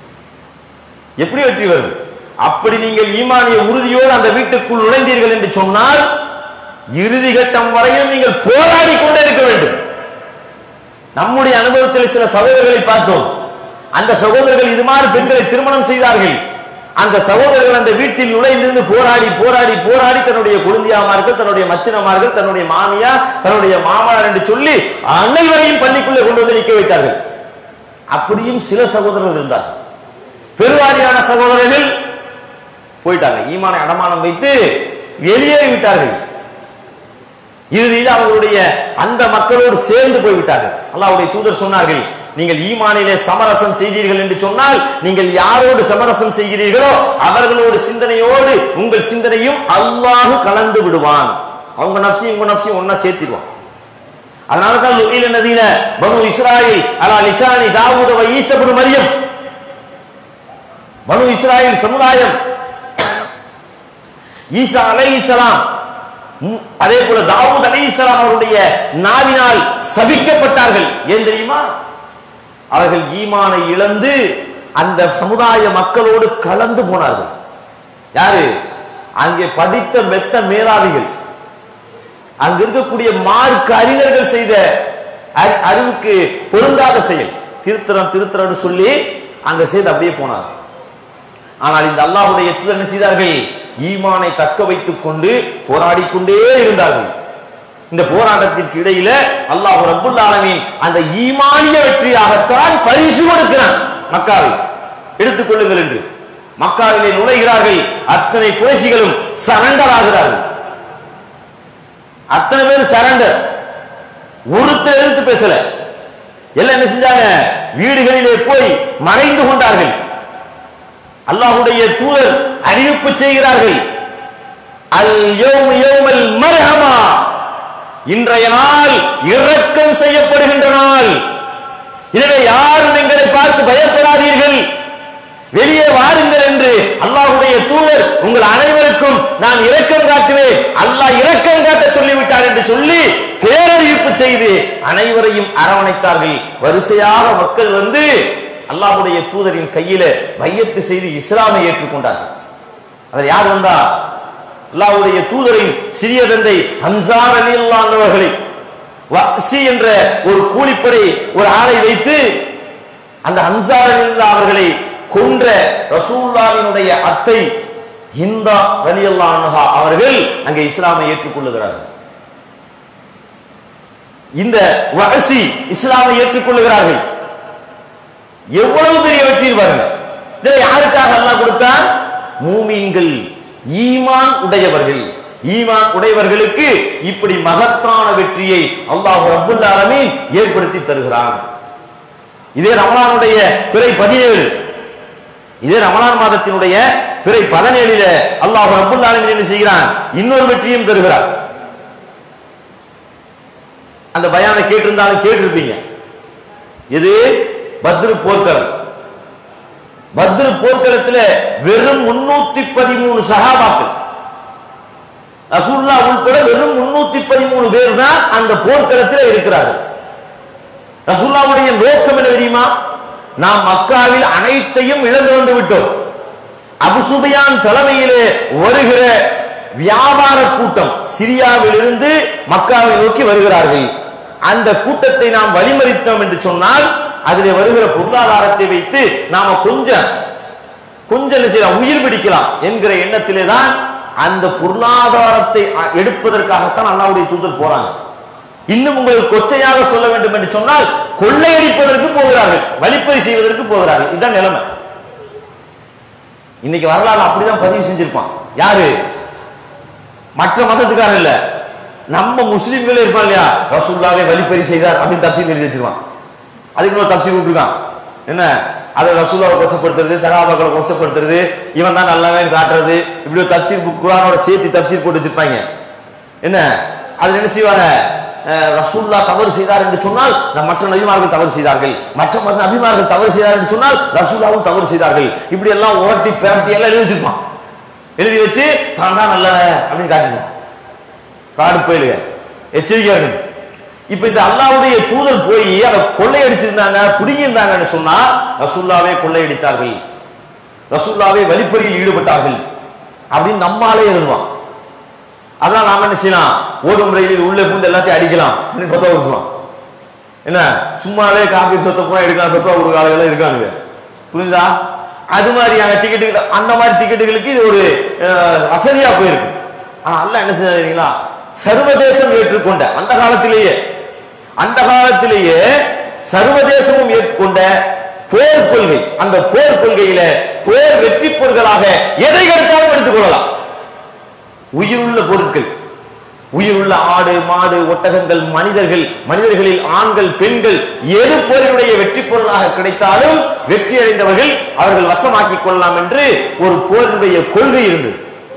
எப்படி வெற்றி வரும் அப்படி நீங்கள் ஈமானிய உறுதியோடு அந்த வீட்டுக்குள் நுழைந்தீர்கள் என்று சொன்னால் இறுதி கட்டம் வரையும் நீங்கள் போராடி கொண்டே இருக்க வேண்டும் நம்முடைய அனுபவத்தில் சில சகோதரர்களை பார்த்தோம் அந்த சகோதரர்கள் இது மாதிரி பெண்களை திருமணம் செய்தார்கள் அந்த சகோதரர்கள் அந்த வீட்டில் நுழைந்திருந்து போராடி போராடி போராடி தன்னுடைய குழந்தையாமார்கள் தன்னுடைய மச்சினமார்கள் தன்னுடைய மாமியா தன்னுடைய மாமனார் என்று சொல்லி அனைவரையும் பள்ளிக்குள்ளே கொண்டு வந்து நிற்க வைத்தார்கள் அப்படியும் சில சகோதரர்கள் இருந்தார் பெருவாரியான சகோதரர்கள் போயிட்டாங்க ஈமானை அடமானம் வைத்து வெளியேறி விட்டார்கள் இறுதியில் அவர்களுடைய அந்த மக்களோடு சேர்ந்து போய்விட்டார்கள் அல்லாஹ்வுடைய தூதர் சொன்னார்கள் நீங்கள் ஈமானிலே சமரசம் செய்தீர்கள் என்று சொன்னால் நீங்கள் யாரோடு சமரசம் செய்கிறீர்களோ அவர்களோடு சிந்தனையோடு உங்கள் சிந்தனையும் அல்லாஹ் கலந்து விடுவான் அவங்க நப்சியும் உங்க நப்சியும் ஒன்னா சேர்த்திடுவான் அதனால தான் லுஈல நதீன பனு இஸ்ராயில் அலா லிசானி தாவூத வ ஈசா இப்னு மரியம் பனு இஸ்ராயில் சமுதாயம் ஈசா அலைஹிஸ்ஸலாம் ம், அதே போல தாவூத் அலைஹிஸ்ஸலாம் அவருடைய நாவினால் சபிக்கப்பட்டார்கள் ஏன் தெரியுமா அவர்கள் ஈமானை இழந்து அந்த சமுதாய மக்களோடு கலந்து போனார்கள் யாரு அங்கே படித்த மெத்த மேலாவிகள் அங்க இருக்கக்கூடிய மார்க்க அறிஞர்கள் செய்த அறி- அறிவுக்கு பொருந்தாத செயல் திருத்தரம் திருத்தரம்னு சொல்லி அங்க செய்து அப்படியே போனார் ஆனால் இந்த அல்லாஹ்வுடைய தூதர் என்ன செய்தார்கள் ஈமானை தக்க வைத்துக் கொண்டு போராடிக் கொண்டே இருந்தார்கள் இந்த போராட்டத்திற்கு இடையில அல்லாஹ் ரப்புல் ஆலமீன் அந்த ஈமானிய வெற்றியாகத்தான் பரிசு கொடுக்கிறான் மக்காவை எடுத்துக் கொள்ளுங்கள் என்று மக்காவிலே நுழைகிறார்கள் அத்தனை குறைசிகளும் சரண்டர் ஆகிறார்கள் அத்தனை பேர் சரண்டர் ஒருத்தர் எதிர்த்து பேசல எல்லாம் என்ன செஞ்சாங்க வீடுகளிலே போய் மறைந்து கொண்டார்கள் அல்லாஹ்வுடைய தூதர் அறிவிப்பு செய்கிறார்கள் அல் யௌம் யௌமல் மர்ஹமா இன்றைய நாள் இரக்கம் செய்யப்படுகின்ற நாள் எனவே யாரும் எங்களை பார்த்து பயப்படாதீர்கள் வெளியே வாருங்கள் என்று அல்லாஹ்வுடைய தூதர் உங்கள் அனைவருக்கும் நான் இரக்கம் காட்டுவேன் அல்லாஹ் இரக்கம் காட்ட சொல்லிவிட்டார் என்று சொல்லி பேரறிவிப்பு செய்து அனைவரையும் அரவணைத்தார்கள் வரிசையாக மக்கள் வந்து அல்லாஹ்வுடைய தூதரின் கையில வையத்து செய்து இஸ்லாமை ஏற்றுக்கொண்டார்கள் அதில் யார் வந்தா அல்லாஹ்வுடைய தூதரின் சிறிய தந்தை ஹம்சார் அலில்லான் அவர்களை வக்சி என்ற ஒரு கூலிப்படை ஒரு ஆளை வைத்து அந்த ஹம்சார் அலில்லா அவர்களை கொன்ற ரசூல்லாவினுடைய அத்தை ஹிந்தா ரலியல்லாஹா அவர்கள் அங்கே இஸ்லாமை ஏற்றுக்கொள்ளுகிறார்கள் இந்த வகசி இஸ்லாமை ஏற்றுக்கொள்ளுகிறார்கள் எவ்வளவு பெரிய வெற்றி பாருங்க இதை யாருக்காக அல்லாஹ் கொடுத்தான் மூமீன்கள் ஈமான் உடையவர்கள் ஈமான் உடையவர்களுக்கு இப்படி மகத்தான வெற்றியை அல்லாஹ் ரப்புல் ஆலமீன் ஏற்படுத்தி தருகிறான் இதே ரமலானுடைய பிறை பதினேழு இதே ரமலான் மாதத்தினுடைய பிறை பதினேழில அல்லாஹ் ரப்புல் ஆலமீன் என்ன செய்கிறான் இன்னொரு வெற்றியும் தருகிறார் அந்த பயானை கேட்டிருந்தாலும் கேட்டிருப்பீங்க இது பத்ரு போர்க்களம் பத்ரு போர்க்களத்துல வெறும் முன்னூத்தி பதிமூணு சகாபாக்கள் ரசூல்லா உள்பட வெறும் முன்னூத்தி பதிமூணு பேர் தான் அந்த போர்க்களத்தில் இருக்கிறார்கள் ரசூல்லாவுடைய நோக்கம் என்ன தெரியுமா நாம் மக்காவில் அனைத்தையும் இழந்து வந்து விட்டோம் அபுசுபியான் தலைமையிலே வருகிற வியாபார கூட்டம் சிரியாவில் இருந்து மக்காவை நோக்கி வருகிறார்கள் அந்த கூட்டத்தை நாம் வழிமறித்தோம் என்று சொன்னால் அதிலே வருகிற பொருளாதாரத்தை வைத்து நாம கொஞ்சம் கொஞ்சம் என்ன செய்யலாம் உயிர் பிடிக்கலாம் என்கிற எண்ணத்திலே தான் அந்த பொருளாதாரத்தை அ- எடுப்பதற்காகத்தான் அல்லாவுடைய தூதர் போறாங்க இன்னும் உங்களுக்கு கொச்சையாக சொல்ல வேண்டும் என்று சொன்னால் கொள்ளையடிப்பதற்கு போகிறார்கள் வழிப்பறி செய்வதற்கு போகிறார்கள் இதுதான் நிலைமை இன்னைக்கு வரலாறு அப்படிதான் பதிவு செஞ்சிருப்பான் யாரு மற்ற மதத்துக்காரன் இல்ல நம்ம முஸ்லிம்களே இருப்பான் இல்லையா ரசூல்லாவே வழிப்பறி செய்தார் அப்படின்னு தப்சீல் எழுதி வச்சிருவான் அதுக்கு இன்னொரு தப்சீல் விட்டுருக்கான் என்ன அதை ரசூல்லாவை கொச்சப்படுத்துறது சகாபாக்களை கொச்சப்படுத்துறது இவன் தான் நல்லவன் காட்டுறது இப்படி ஒரு தப்சீல் புக் குரானோட சேர்த்து தப்சீல் போட்டு வச்சிருப்பாங்க என்ன அதுல என்ன செய்வாங்க அஹ், ரசூல்லா தவறு செய்தார் என்று சொன்னால் நம் மற்ற நபிமார்கள் தவறு செய்தார்கள் மற்ற மற்ற நபிமார்கள் தவறு செய்தார் என்று சொன்னால் ரசூல்லாவும் தவறு செய்தார்கள் இப்படி எல்லாம் உரட்டி பேரட்டி எல்லாம் எழுதி வச்சிருப்பான் எழுதி வச்சு தான் தான் நல்லவன் அப்படின்னு காட்டிடுவான் காடு போயிடுங்க எச்சரிக்கையா இருக்கணும் இப்ப இந்த அல்லாவுடைய தூதர் போய் அதை கொள்ளையடிச்சிருந்தாங்க பிடிங்கிருந்தாங்கன்னு சொன்னா ரசூல்லாவே கொள்ளையடித்தார்கள் ரசூல்லாவே வழிப்பறியில் ஈடுபட்டார்கள் அப்படின்னு நம்மாலே எழுதுவான் அதான் நாம என்ன செய்யலாம் ஓடும் ரயிலில் உள்ளே பூந்து எல்லாத்தையும் அடிக்கலாம் அப்படின்னு சொத்தா கொடுத்துருவான் என்ன சும்மாவே காப்பி சொத்தை பூரா எடுக்கலாம் சொத்தா கொடுக்க ஆளுகள் இருக்கானுங்க புரியுதா அது மாதிரியான டிக்கெட்டுகள் அந்த மாதிரி டிக்கெட்டுகளுக்கு இது ஒரு அஹ், வசதியா போயிருக்கு ஆனா அல்லாஹ் என்ன செய்யறீங்களா சர்வதேசம் ஏற்றுக்கொண்ட அந்த காலத்திலேயே அந்த காலத்திலேயே சர்வதேசமும் ஏற்றுக்கொண்ட போர் கொள்கை அந்த போர் கொள்கையில போர் வெற்றி பொருட்களாக எதை எடுத்தாலும் எடுத்துக் கொள்ளலாம் உயிருள்ள பொருட்கள் உயிருள்ள ஆடு மாடு ஒட்டகங்கள் மனிதர்கள் மனிதர்களில் ஆண்கள் பெண்கள் எது போரினுடைய வெற்றி பொருளாக கிடைத்தாலும் வெற்றி அடைந்தவர்கள் அவர்கள் வசமாக்கிக் கொள்ளலாம் என்று ஒரு போரினுடைய கொள்கை இருந்தது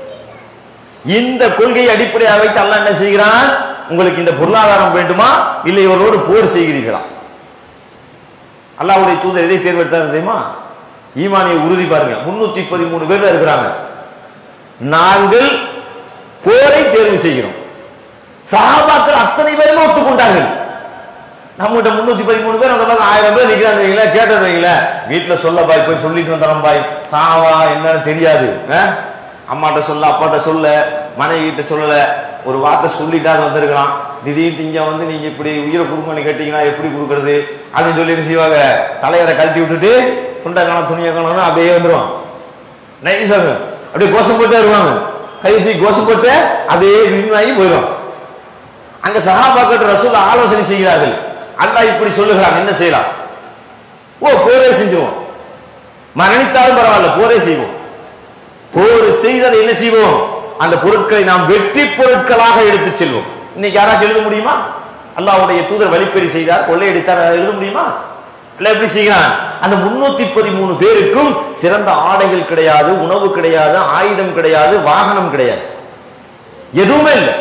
இந்த கொள்கையை அடிப்படையாக வைத்து அல்லாஹ் என்ன செய்கிறான் உங்களுக்கு இந்த பொருளாதாரம் வேண்டுமா இல்லை இவர்களோடு போர் செய்கிறீர்களா அல்லாஹ்வுடைய தூதர் எதை தேர்ந்தெடுத்தார் தெரியுமா ஈமானிய உறுதி பாருங்க முன்னூத்தி பதிமூணு பேர் இருக்கிறாங்க நாங்கள் போரை தேர்வு செய்கிறோம் சஹாபாக்கள் அத்தனை பேரும் ஒத்துக்கொண்டார்கள் நம்மகிட்ட முன்னூத்தி பதிமூணு பேர் அந்த பக்கம் ஆயிரம் பேர் நிக்கிறாங்க வைங்களேன் கேட்டது வைங்களேன் வீட்டுல சொல்ல பாய் போய் சொல்லிட்டு வந்தோம் பாய் சாவா என்னன்னு தெரியாது அஹ்? அம்மாட்ட சொல்ல அப்பாட்ட சொல்ல மனைவி கிட்ட சொல்லல ஒரு வார்த்தை சொல்லிட்டாது வந்திருக்கலாம் திடீர்னு இங்க வந்து நீங்க இப்படி உயிரை கொடுங்கன்னு கேட்டீங்கன்னா எப்படி கொடுக்கறது அப்படின்னு சொல்லி என்ன செய்வாங்க தலையரை கழட்டி விட்டுட்டு துண்டை காணும் துணியை காணும்னு அப்படியே வந்துருவான் நைஸாங்க அப்படியே கோஷம் போட்டே வருவாங்க கை தூக்கி கோஷம் போட்டு அப்படியே விண்வாங்கி போயிடும் அங்க சஹாபாக்கள் ரசூல் ஆலோசனை செய்கிறார்கள் அல்லாஹ் இப்படி சொல்லுகிறான் என்ன செய்யலாம் ஓ போரே செஞ்சுவோம் மரணித்தாலும் பரவாயில்ல போரே செய்வோம் போர் செய்ததை என்ன செய்வோம் அந்த பொருட்களை நாம் வெற்றி பொருட்களாக எடுத்து செல்வோம் இன்னைக்கு யாராச்சும் எழுத முடியுமா அல்லாஹ்வுடைய தூதர் வழிப்பறி செய்தார் கொள்ளையடித்தார் அதை எழுத முடியுமா இல்ல எப்படி செய்கிறான் அந்த முன்னூத்தி பதிமூணு பேருக்கும் சிறந்த ஆடைகள் கிடையாது உணவு கிடையாது ஆயுதம் கிடையாது வாகனம் கிடையாது எதுவுமே இல்லை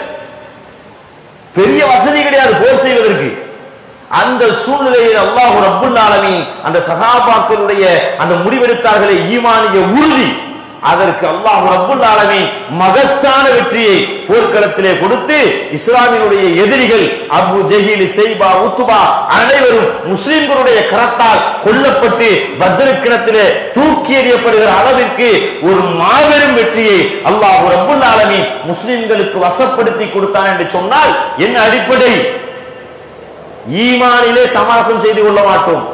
பெரிய வசதி கிடையாது போர் செய்வதற்கு அந்த சூழ்நிலையில் அல்லாஹ் ரப்புல் ஆலமீன் அந்த சகாபாக்களுடைய அந்த முடிவெடுத்தார்களே ஈமானிய உறுதி அதற்கு அல்லாஹ் ரப்புல் ஆலமீன் மகத்தான வெற்றியை போர்க்களத்திலே கொடுத்து இஸ்லாமினுடைய எதிரிகள் அபு ஜஹீல் செய்பா உத்துபா அனைவரும் முஸ்லிம்களுடைய கரத்தால் கொல்லப்பட்டு பத்ருக்கிணத்திலே தூக்கி எறியப்படுகிற அளவிற்கு ஒரு மாபெரும் வெற்றியை அல்லாஹ் ரப்புல் ஆலமீன் முஸ்லிம்களுக்கு வசப்படுத்தி கொடுத்தான் என்று சொன்னால் என்ன அடிப்படை ஈமானிலே சமரசம் செய்து கொள்ள மாட்டோம்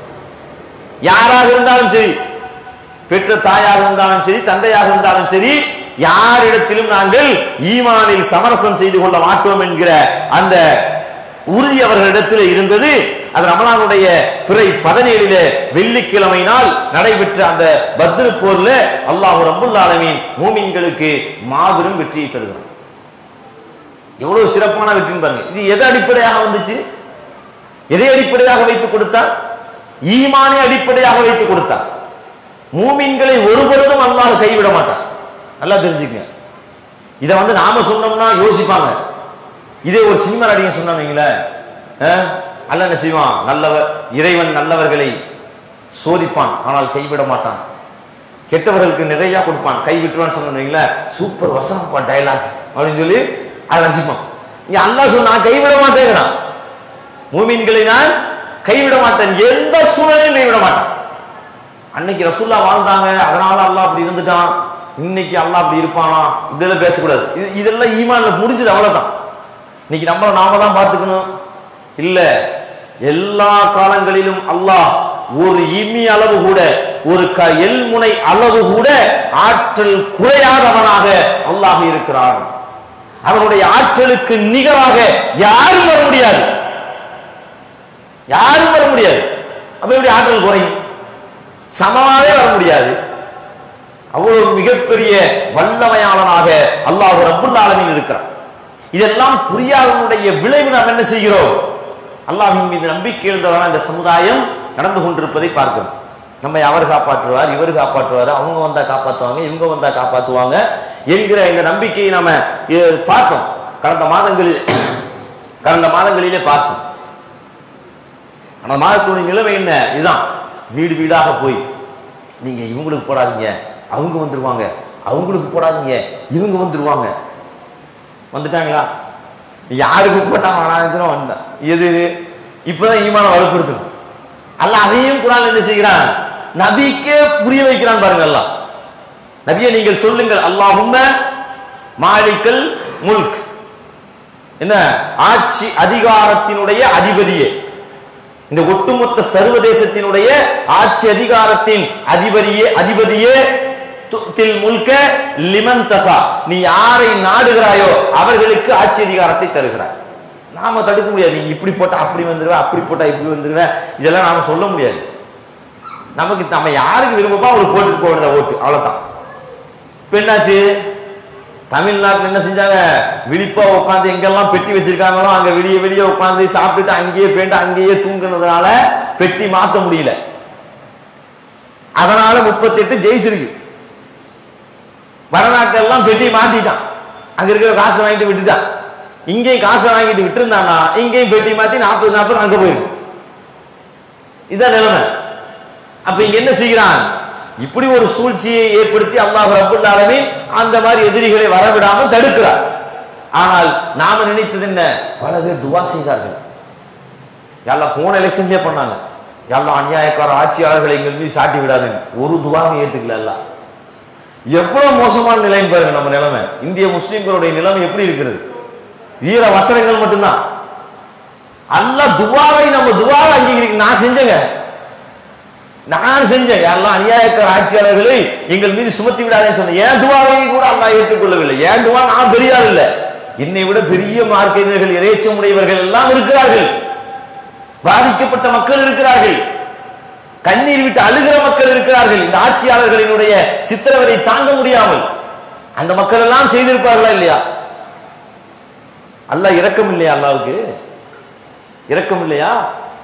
யாராக இருந்தாலும் சரி பெற்ற தாயாக இருந்தாலும் சரி தந்தையாக இருந்தாலும் சரி யாரிடத்திலும் நாங்கள் ஈமானில் சமரசம் செய்து கொள்ள மாட்டோம் என்கிற அந்த உறுதி அவர்களிடத்தில் இருந்தது அது ரமலானுடைய பிறை பதினேழிலே வெள்ளிக்கிழமை நாள் நடைபெற்ற அந்த பத்ரு போர்ல அல்லாஹ் ரப்புல் ஆலமீன் மூமின்களுக்கு மாபெரும் வெற்றியை தருகிறான் எவ்வளவு சிறப்பான வெற்றின்னு பாருங்க இது எது அடிப்படையாக வந்துச்சு எதை அடிப்படையாக வைத்து கொடுத்தார் ஈமானை அடிப்படையாக வைத்து கொடுத்தார் மூமின்களை ஒருபொழுதும் அல்லாஹ் கைவிட மாட்டான் நல்லா தெரிஞ்சுக்கங்க இதை வந்து நாம சொன்னோம்னா யோசிப்பாங்க இதே ஒரு சினிமா நடிகை சொன்னாங்களே அல்ல என்ன செய்வான் நல்லவர் இறைவன் நல்லவர்களை சோதிப்பான் ஆனால் கைவிட மாட்டான் கெட்டவர்களுக்கு நிறைய கொடுப்பான் கை விட்டுருவான்னு சொன்னீங்களே சூப்பர் வசனப்பா டைலாக் அப்படின்னு சொல்லி அதை ரசிப்பான் இங்க அல்லாஹ் சொன்னா கைவிட மாட்டேங்கிறான் மூமின்களை நான் கைவிட மாட்டேன் எந்த சூழலையும் கைவிட மாட்டேன் அன்னைக்கு ரசூல்லா வாழ்ந்தாங்க அதனால அல்லாஹ் அப்படி இருந்துட்டான் இன்னைக்கு அல்லாஹ் அப்படி இருப்பானா இப்படி எல்லாம் பேசக்கூடாது இது இதெல்லாம் ஈமான்ல முடிஞ்சது அவ்வளவுதான் இன்னைக்கு நம்மள நாம தான் பார்த்துக்கணும் இல்ல எல்லா காலங்களிலும் அல்லாஹ் ஒரு இம்மி அளவு கூட ஒரு க எல்முனை அளவு கூட ஆற்றல் குறையாதவனாக அல்லாஹ் இருக்கிறான் அவனுடைய ஆற்றலுக்கு நிகராக யாரும் வர முடியாது யாரும் வர முடியாது அப்ப எப்படி ஆற்றல் குறையும் சமமாவே வர முடியாது அவ்வளவு மிகப்பெரிய வல்லமையாளனாக அல்லாஹ் ரப்புல் ஆலமீன் இருக்கிறான் இதெல்லாம் புரியாதவனுடைய விளைவு நாம் என்ன செய்கிறோம் அல்லாஹின் மீது நம்பிக்கை எழுந்தவரான இந்த சமுதாயம் நடந்து கொண்டிருப்பதை பார்க்கிறோம் நம்மை அவர் காப்பாற்றுவார் இவர் காப்பாற்றுவார் அவங்க வந்தா காப்பாற்றுவாங்க இவங்க வந்தா காப்பாற்றுவாங்க என்கிற இந்த நம்பிக்கையை நாம அஹ், பார்த்தோம் கடந்த மாதங்களில் கடந்த மாதங்களிலே பார்த்தோம் அந்த மாதத்துடைய நிலைமை என்ன இதுதான் வீடு வீடாக போய் நீங்க இவங்களுக்கு போடாதீங்க அவங்க வந்துருவாங்க அவங்களுக்கு போடாதீங்க இவங்க வந்துருவாங்க வந்துட்டாங்களா யாருக்கு போட்டா வேணாம் வந்தான் எது இது இப்பதான் ஈமான வலுப்படுத்தணும் அல்ல அதையும் குரான் என்ன செய்கிறான் நபிக்கே புரிய வைக்கிறான் பாருங்க அல்லாஹ் நபியை நீங்கள் சொல்லுங்கள் அல்லாஹும்ம மாலிக்கல் முல்க் என்ன ஆட்சி அதிகாரத்தினுடைய அதிபதியே இந்த ஒட்டுமொத்த சர்வதேசத்தினுடைய ஆட்சி அதிகாரத்தின் அதிபதியே அதிபதியே துத்தில் முல்க லிமன் தசா நீ யாரை நாடுகிறாயோ அவர்களுக்கு ஆட்சி அதிகாரத்தை தருகிறாய் நாம தடுக்க முடியாது நீங்க இப்படி போட்டா அப்படி வந்துருவேன் அப்படி போட்டா இப்படி வந்துருவேன் இதெல்லாம் நாம சொல்ல முடியாது நமக்கு நம்ம யாருக்கு விரும்பப்போ அவங்களுக்கு போட்டுட்டு போக வேண்டியது ஓட்டு அவ்வளவுதான் இப்ப என்னாச்சு தமிழ்நாட்டில் என்ன செஞ்சாங்க விழிப்பா உட்காந்து எங்கெல்லாம் பெட்டி வச்சிருக்காங்களோ அங்க விடிய விடிய உட்காந்து சாப்பிட்டுட்டு அங்கேயே பேண்டு அங்கேயே தூங்குனதுனால பெட்டி மாத்த முடியல அதனால முப்பத்தெட்டு ஜெயிச்சிருக்கு வடநாட்டில் எல்லாம் பெட்டி மாத்திட்டான் அங்க இருக்கிற காசை வாங்கிட்டு விட்டுட்டான் இங்கேயும் காசை வாங்கிட்டு விட்டுருந்தானா இங்கேயும் பெட்டி மாத்தி நாற்பது நாற்பது அங்க போயிருக்கு இதான் நிலைமை அப்ப இங்க என்ன செய்கிறான் இப்படி ஒரு சூழ்ச்சியை ஏற்படுத்தி அல்லாஹ் ரப்புல் ஆலமீன் அந்த மாதிரி எதிரிகளை வரவிடாமல் தடுக்கிறார் ஆனால் நாம நினைத்தது என்ன பல பேர் துவா செய்தார்கள் எல்லாம் போன எலெக்ஷன்லயே பண்ணாங்க எல்லாம் அநியாயக்கார ஆட்சியாளர்களை எங்கள் மீது சாட்டி விடாதுங்க ஒரு துவாவும் ஏத்துக்கல எல்லாம் எவ்வளவு மோசமான நிலைன்னு பாருங்க நம்ம நிலைமை இந்திய முஸ்லிம்களுடைய நிலைமை எப்படி இருக்கிறது வீர வசனங்கள் மட்டும்தான் அல்லாஹ் துவாவை நம்ம துவாவை அங்கீகரிக்க நான் செஞ்சேங்க நான் செஞ்சேன் எல்லாம் அநியாயக்கார ஆட்சியாளர்களை எங்கள் மீது சுமத்தி விடாதேன்னு சொன்னேன் ஏன் துவாவை கூட அல்லாஹ் ஏற்றுக்கொள்ளவில்லை ஏன் துவா நான் பெரிய ஆள் இல்ல என்னை விட பெரிய மார்க்கறிஞர்கள் இறைச்சம் உடையவர்கள் எல்லாம் இருக்கிறார்கள் பாதிக்கப்பட்ட மக்கள் இருக்கிறார்கள் கண்ணீர் விட்டு அழுகிற மக்கள் இருக்கிறார்கள் இந்த ஆட்சியாளர்களினுடைய சித்திரவதை தாங்க முடியாமல் அந்த மக்கள் எல்லாம் செய்திருப்பார்களா இல்லையா அல்லாஹ் இரக்கம் இல்லையா அல்லாவுக்கு இரக்கம் இல்லையா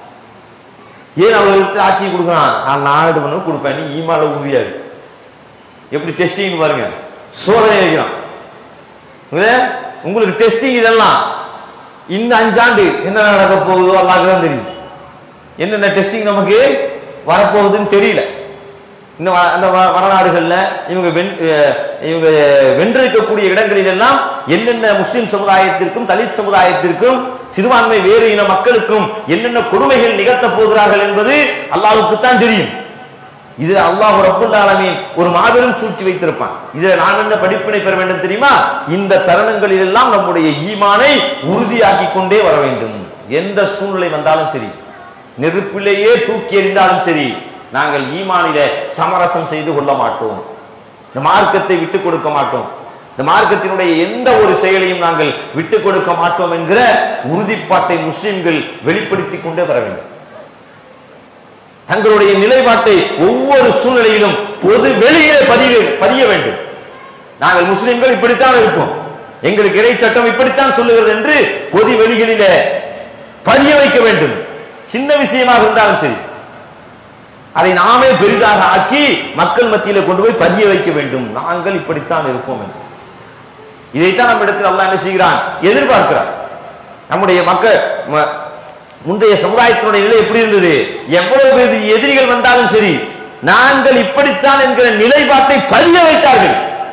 ஏன் அவர்களுக்கு ஆட்சியை கொடுக்குறான் நான் நாடு பண்ண கொடுப்பேன் நீ ஈமால உறுதியாரு எப்படி டெஸ்டிங் பாருங்க சோதனை வைக்கிறான் புரியுதா? உங்களுக்கு டெஸ்டிங் இதெல்லாம் இந்த அஞ்சாண்டு என்ன நடக்க போகுதோ அல்லாஹ்க்கு தான் தெரியும் என்னென்ன டெஸ்டிங் நமக்கு வரப்போகுதுன்னு தெரியல இந்த வ- அந்த வ- வடநாடுகள்ல இவங்க வென் அஹ் இவங்க வென்றிருக்கக்கூடிய இடங்களில் எல்லாம் என்னென்ன முஸ்லிம் சமுதாயத்திற்கும் தலித் சமுதாயத்திற்கும் சிறுபான்மை வேறு இன மக்களுக்கும் என்னென்ன கொடுமைகள் நிகழ்த்த போகிறார்கள் என்பது அல்லாஹ்வுக்கு தான் தெரியும் இது அல்லாஹ் ரப்புல் ஆலமீன் ஒரு மாபெரும் சூழ்ச்சி வைத்திருப்பான் இதுல நான் என்ன படிப்பினை பெற வேண்டும் தெரியுமா இந்த தருணங்களில் எல்லாம் நம்முடைய ஈமானை உறுதியாக்கி கொண்டே வர வேண்டும் எந்த சூழ்நிலை வந்தாலும் சரி நெருப்பிலேயே தூக்கி எறிந்தாலும் சரி நாங்கள் ஈமானிலே சமரசம் செய்து கொள்ள மாட்டோம் இந்த மார்க்கத்தை விட்டுக் கொடுக்க மாட்டோம் இந்த மார்க்கத்தினுடைய எந்த ஒரு செயலையும் நாங்கள் விட்டுக் கொடுக்க மாட்டோம் என்கிற உறுதிப்பாட்டை முஸ்லிம்கள் வெளிப்படுத்திக் கொண்டே வர வேண்டும் தங்களுடைய நிலைப்பாட்டை ஒவ்வொரு சூழ்நிலையிலும் பொது வெளியிலே பதிய பதிய வேண்டும் நாங்கள் முஸ்லிம்கள் இப்படித்தான் இருப்போம் எங்களுக்கு இறை சட்டம் இப்படித்தான் சொல்லுகிறது என்று பொது வெளிகளிலே பதிய வைக்க வேண்டும் சின்ன விஷயமாக இருந்தாலும் சரி அதை நாமே பெரிதாக ஆக்கி மக்கள் மத்தியில கொண்டு போய் பதிய வைக்க வேண்டும் நாங்கள் இப்படித்தான் இருப்போம் என்று இதைத்தான் நம்ம இடத்தில் அல்லாஹ் என்ன செய்கிறான் எதிர்பார்க்கிறான் நம்முடைய மக்கள் ம- முந்தைய சமுதாயத்தினுடைய நிலை எப்படி இருந்தது எவ்வளவு பெரிய எதிரிகள் வந்தாலும் சரி நாங்கள் இப்படித்தான் என்கிற நிலைப்பாட்டை பதிய வைத்தார்கள்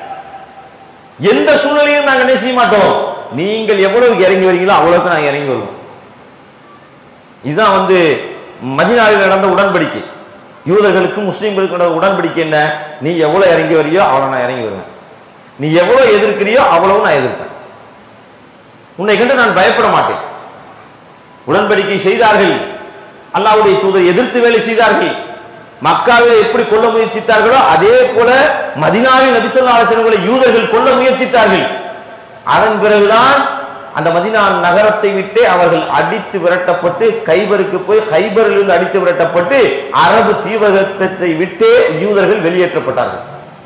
எந்த சூழ்நிலையும் நாங்கள் என்ன செய்ய மாட்டோம் நீங்கள் எவ்வளவுக்கு இறங்கி வரீங்களோ அவ்வளவுக்கு நாங்கள் இறங்கி வருவோம் இதுதான் வந்து மதினாவில் நடந்த உடன்படிக்கை யூதர்களுக்கும் முஸ்லீம்களுக்கும் நடந்த உடன்படிக்கை என்ன நீ எவ்வளவு இறங்கி வரியோ அவ்வளவு நான் இறங்கி வருவேன் நீ எவ்வளவு எதிர்க்கிறியோ அவ்வளவு நான் எதிர்ப்பேன் உன்னை கண்டு நான் பயப்பட மாட்டேன் உடன்படிக்கை செய்தார்கள் அல்லாஹ்வுடைய தூதர் எதிர்த்து வேலை செய்தார்கள் மக்காவில் எப்படி கொல்ல முயற்சித்தார்களோ அதே போல மதினாவில் நபிசல்லா அலிசல்களை யூதர்கள் கொல்ல முயற்சித்தார்கள் அதன் பிறகுதான் அந்த மதினா நகரத்தை விட்டு அவர்கள் அடித்து விரட்டப்பட்டு கைபருக்கு போய் கைபரிலிருந்து அடித்து விரட்டப்பட்டு அரபு தீபகற்பத்தை விட்டே யூதர்கள் வெளியேற்றப்பட்டார்கள்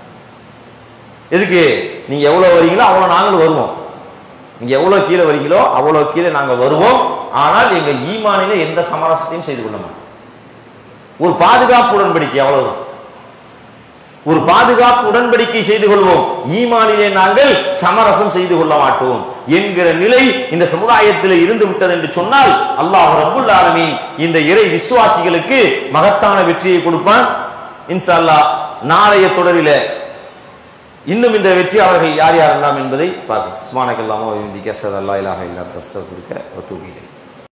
எதுக்கு நீங்க எவ்வளவு வரீங்களோ அவ்வளவு நாங்களும் வருவோம் நீங்க எவ்வளவு கீழே வரீங்களோ அவ்வளவு கீழே நாங்க வருவோம் ஆனால் எங்க ஈமானில எந்த சமரசத்தையும் செய்து கொள்ள மாட்டோம் ஒரு பாதுகாப்பு உடன்படிக்கை அவ்வளவுதான் ஒரு பாதுகாப்பு உடன்படிக்கை செய்து கொள்வோம் ஈமானிலே நாங்கள் சமரசம் செய்து கொள்ள மாட்டோம் என்கிற நிலை இந்த சமுதாயத்தில் இருந்து விட்டது என்று சொன்னால் அல்லாஹ் ரப்புல் ஆலமீன் இந்த இறை விசுவாசிகளுக்கு மகத்தான வெற்றியை கொடுப்பான் இன்ஷா அல்லாஹ் நாளைய தொடரில இன்னும் இந்த வெற்றியாளர்கள் யார் யாரெல்லாம் என்பதை பார்ப்போம் சுமானக்கல்லாமோ இந்திக்க சதல்லா இலாக இல்லா தஸ்தபிருக்க ஒத்துகைகள்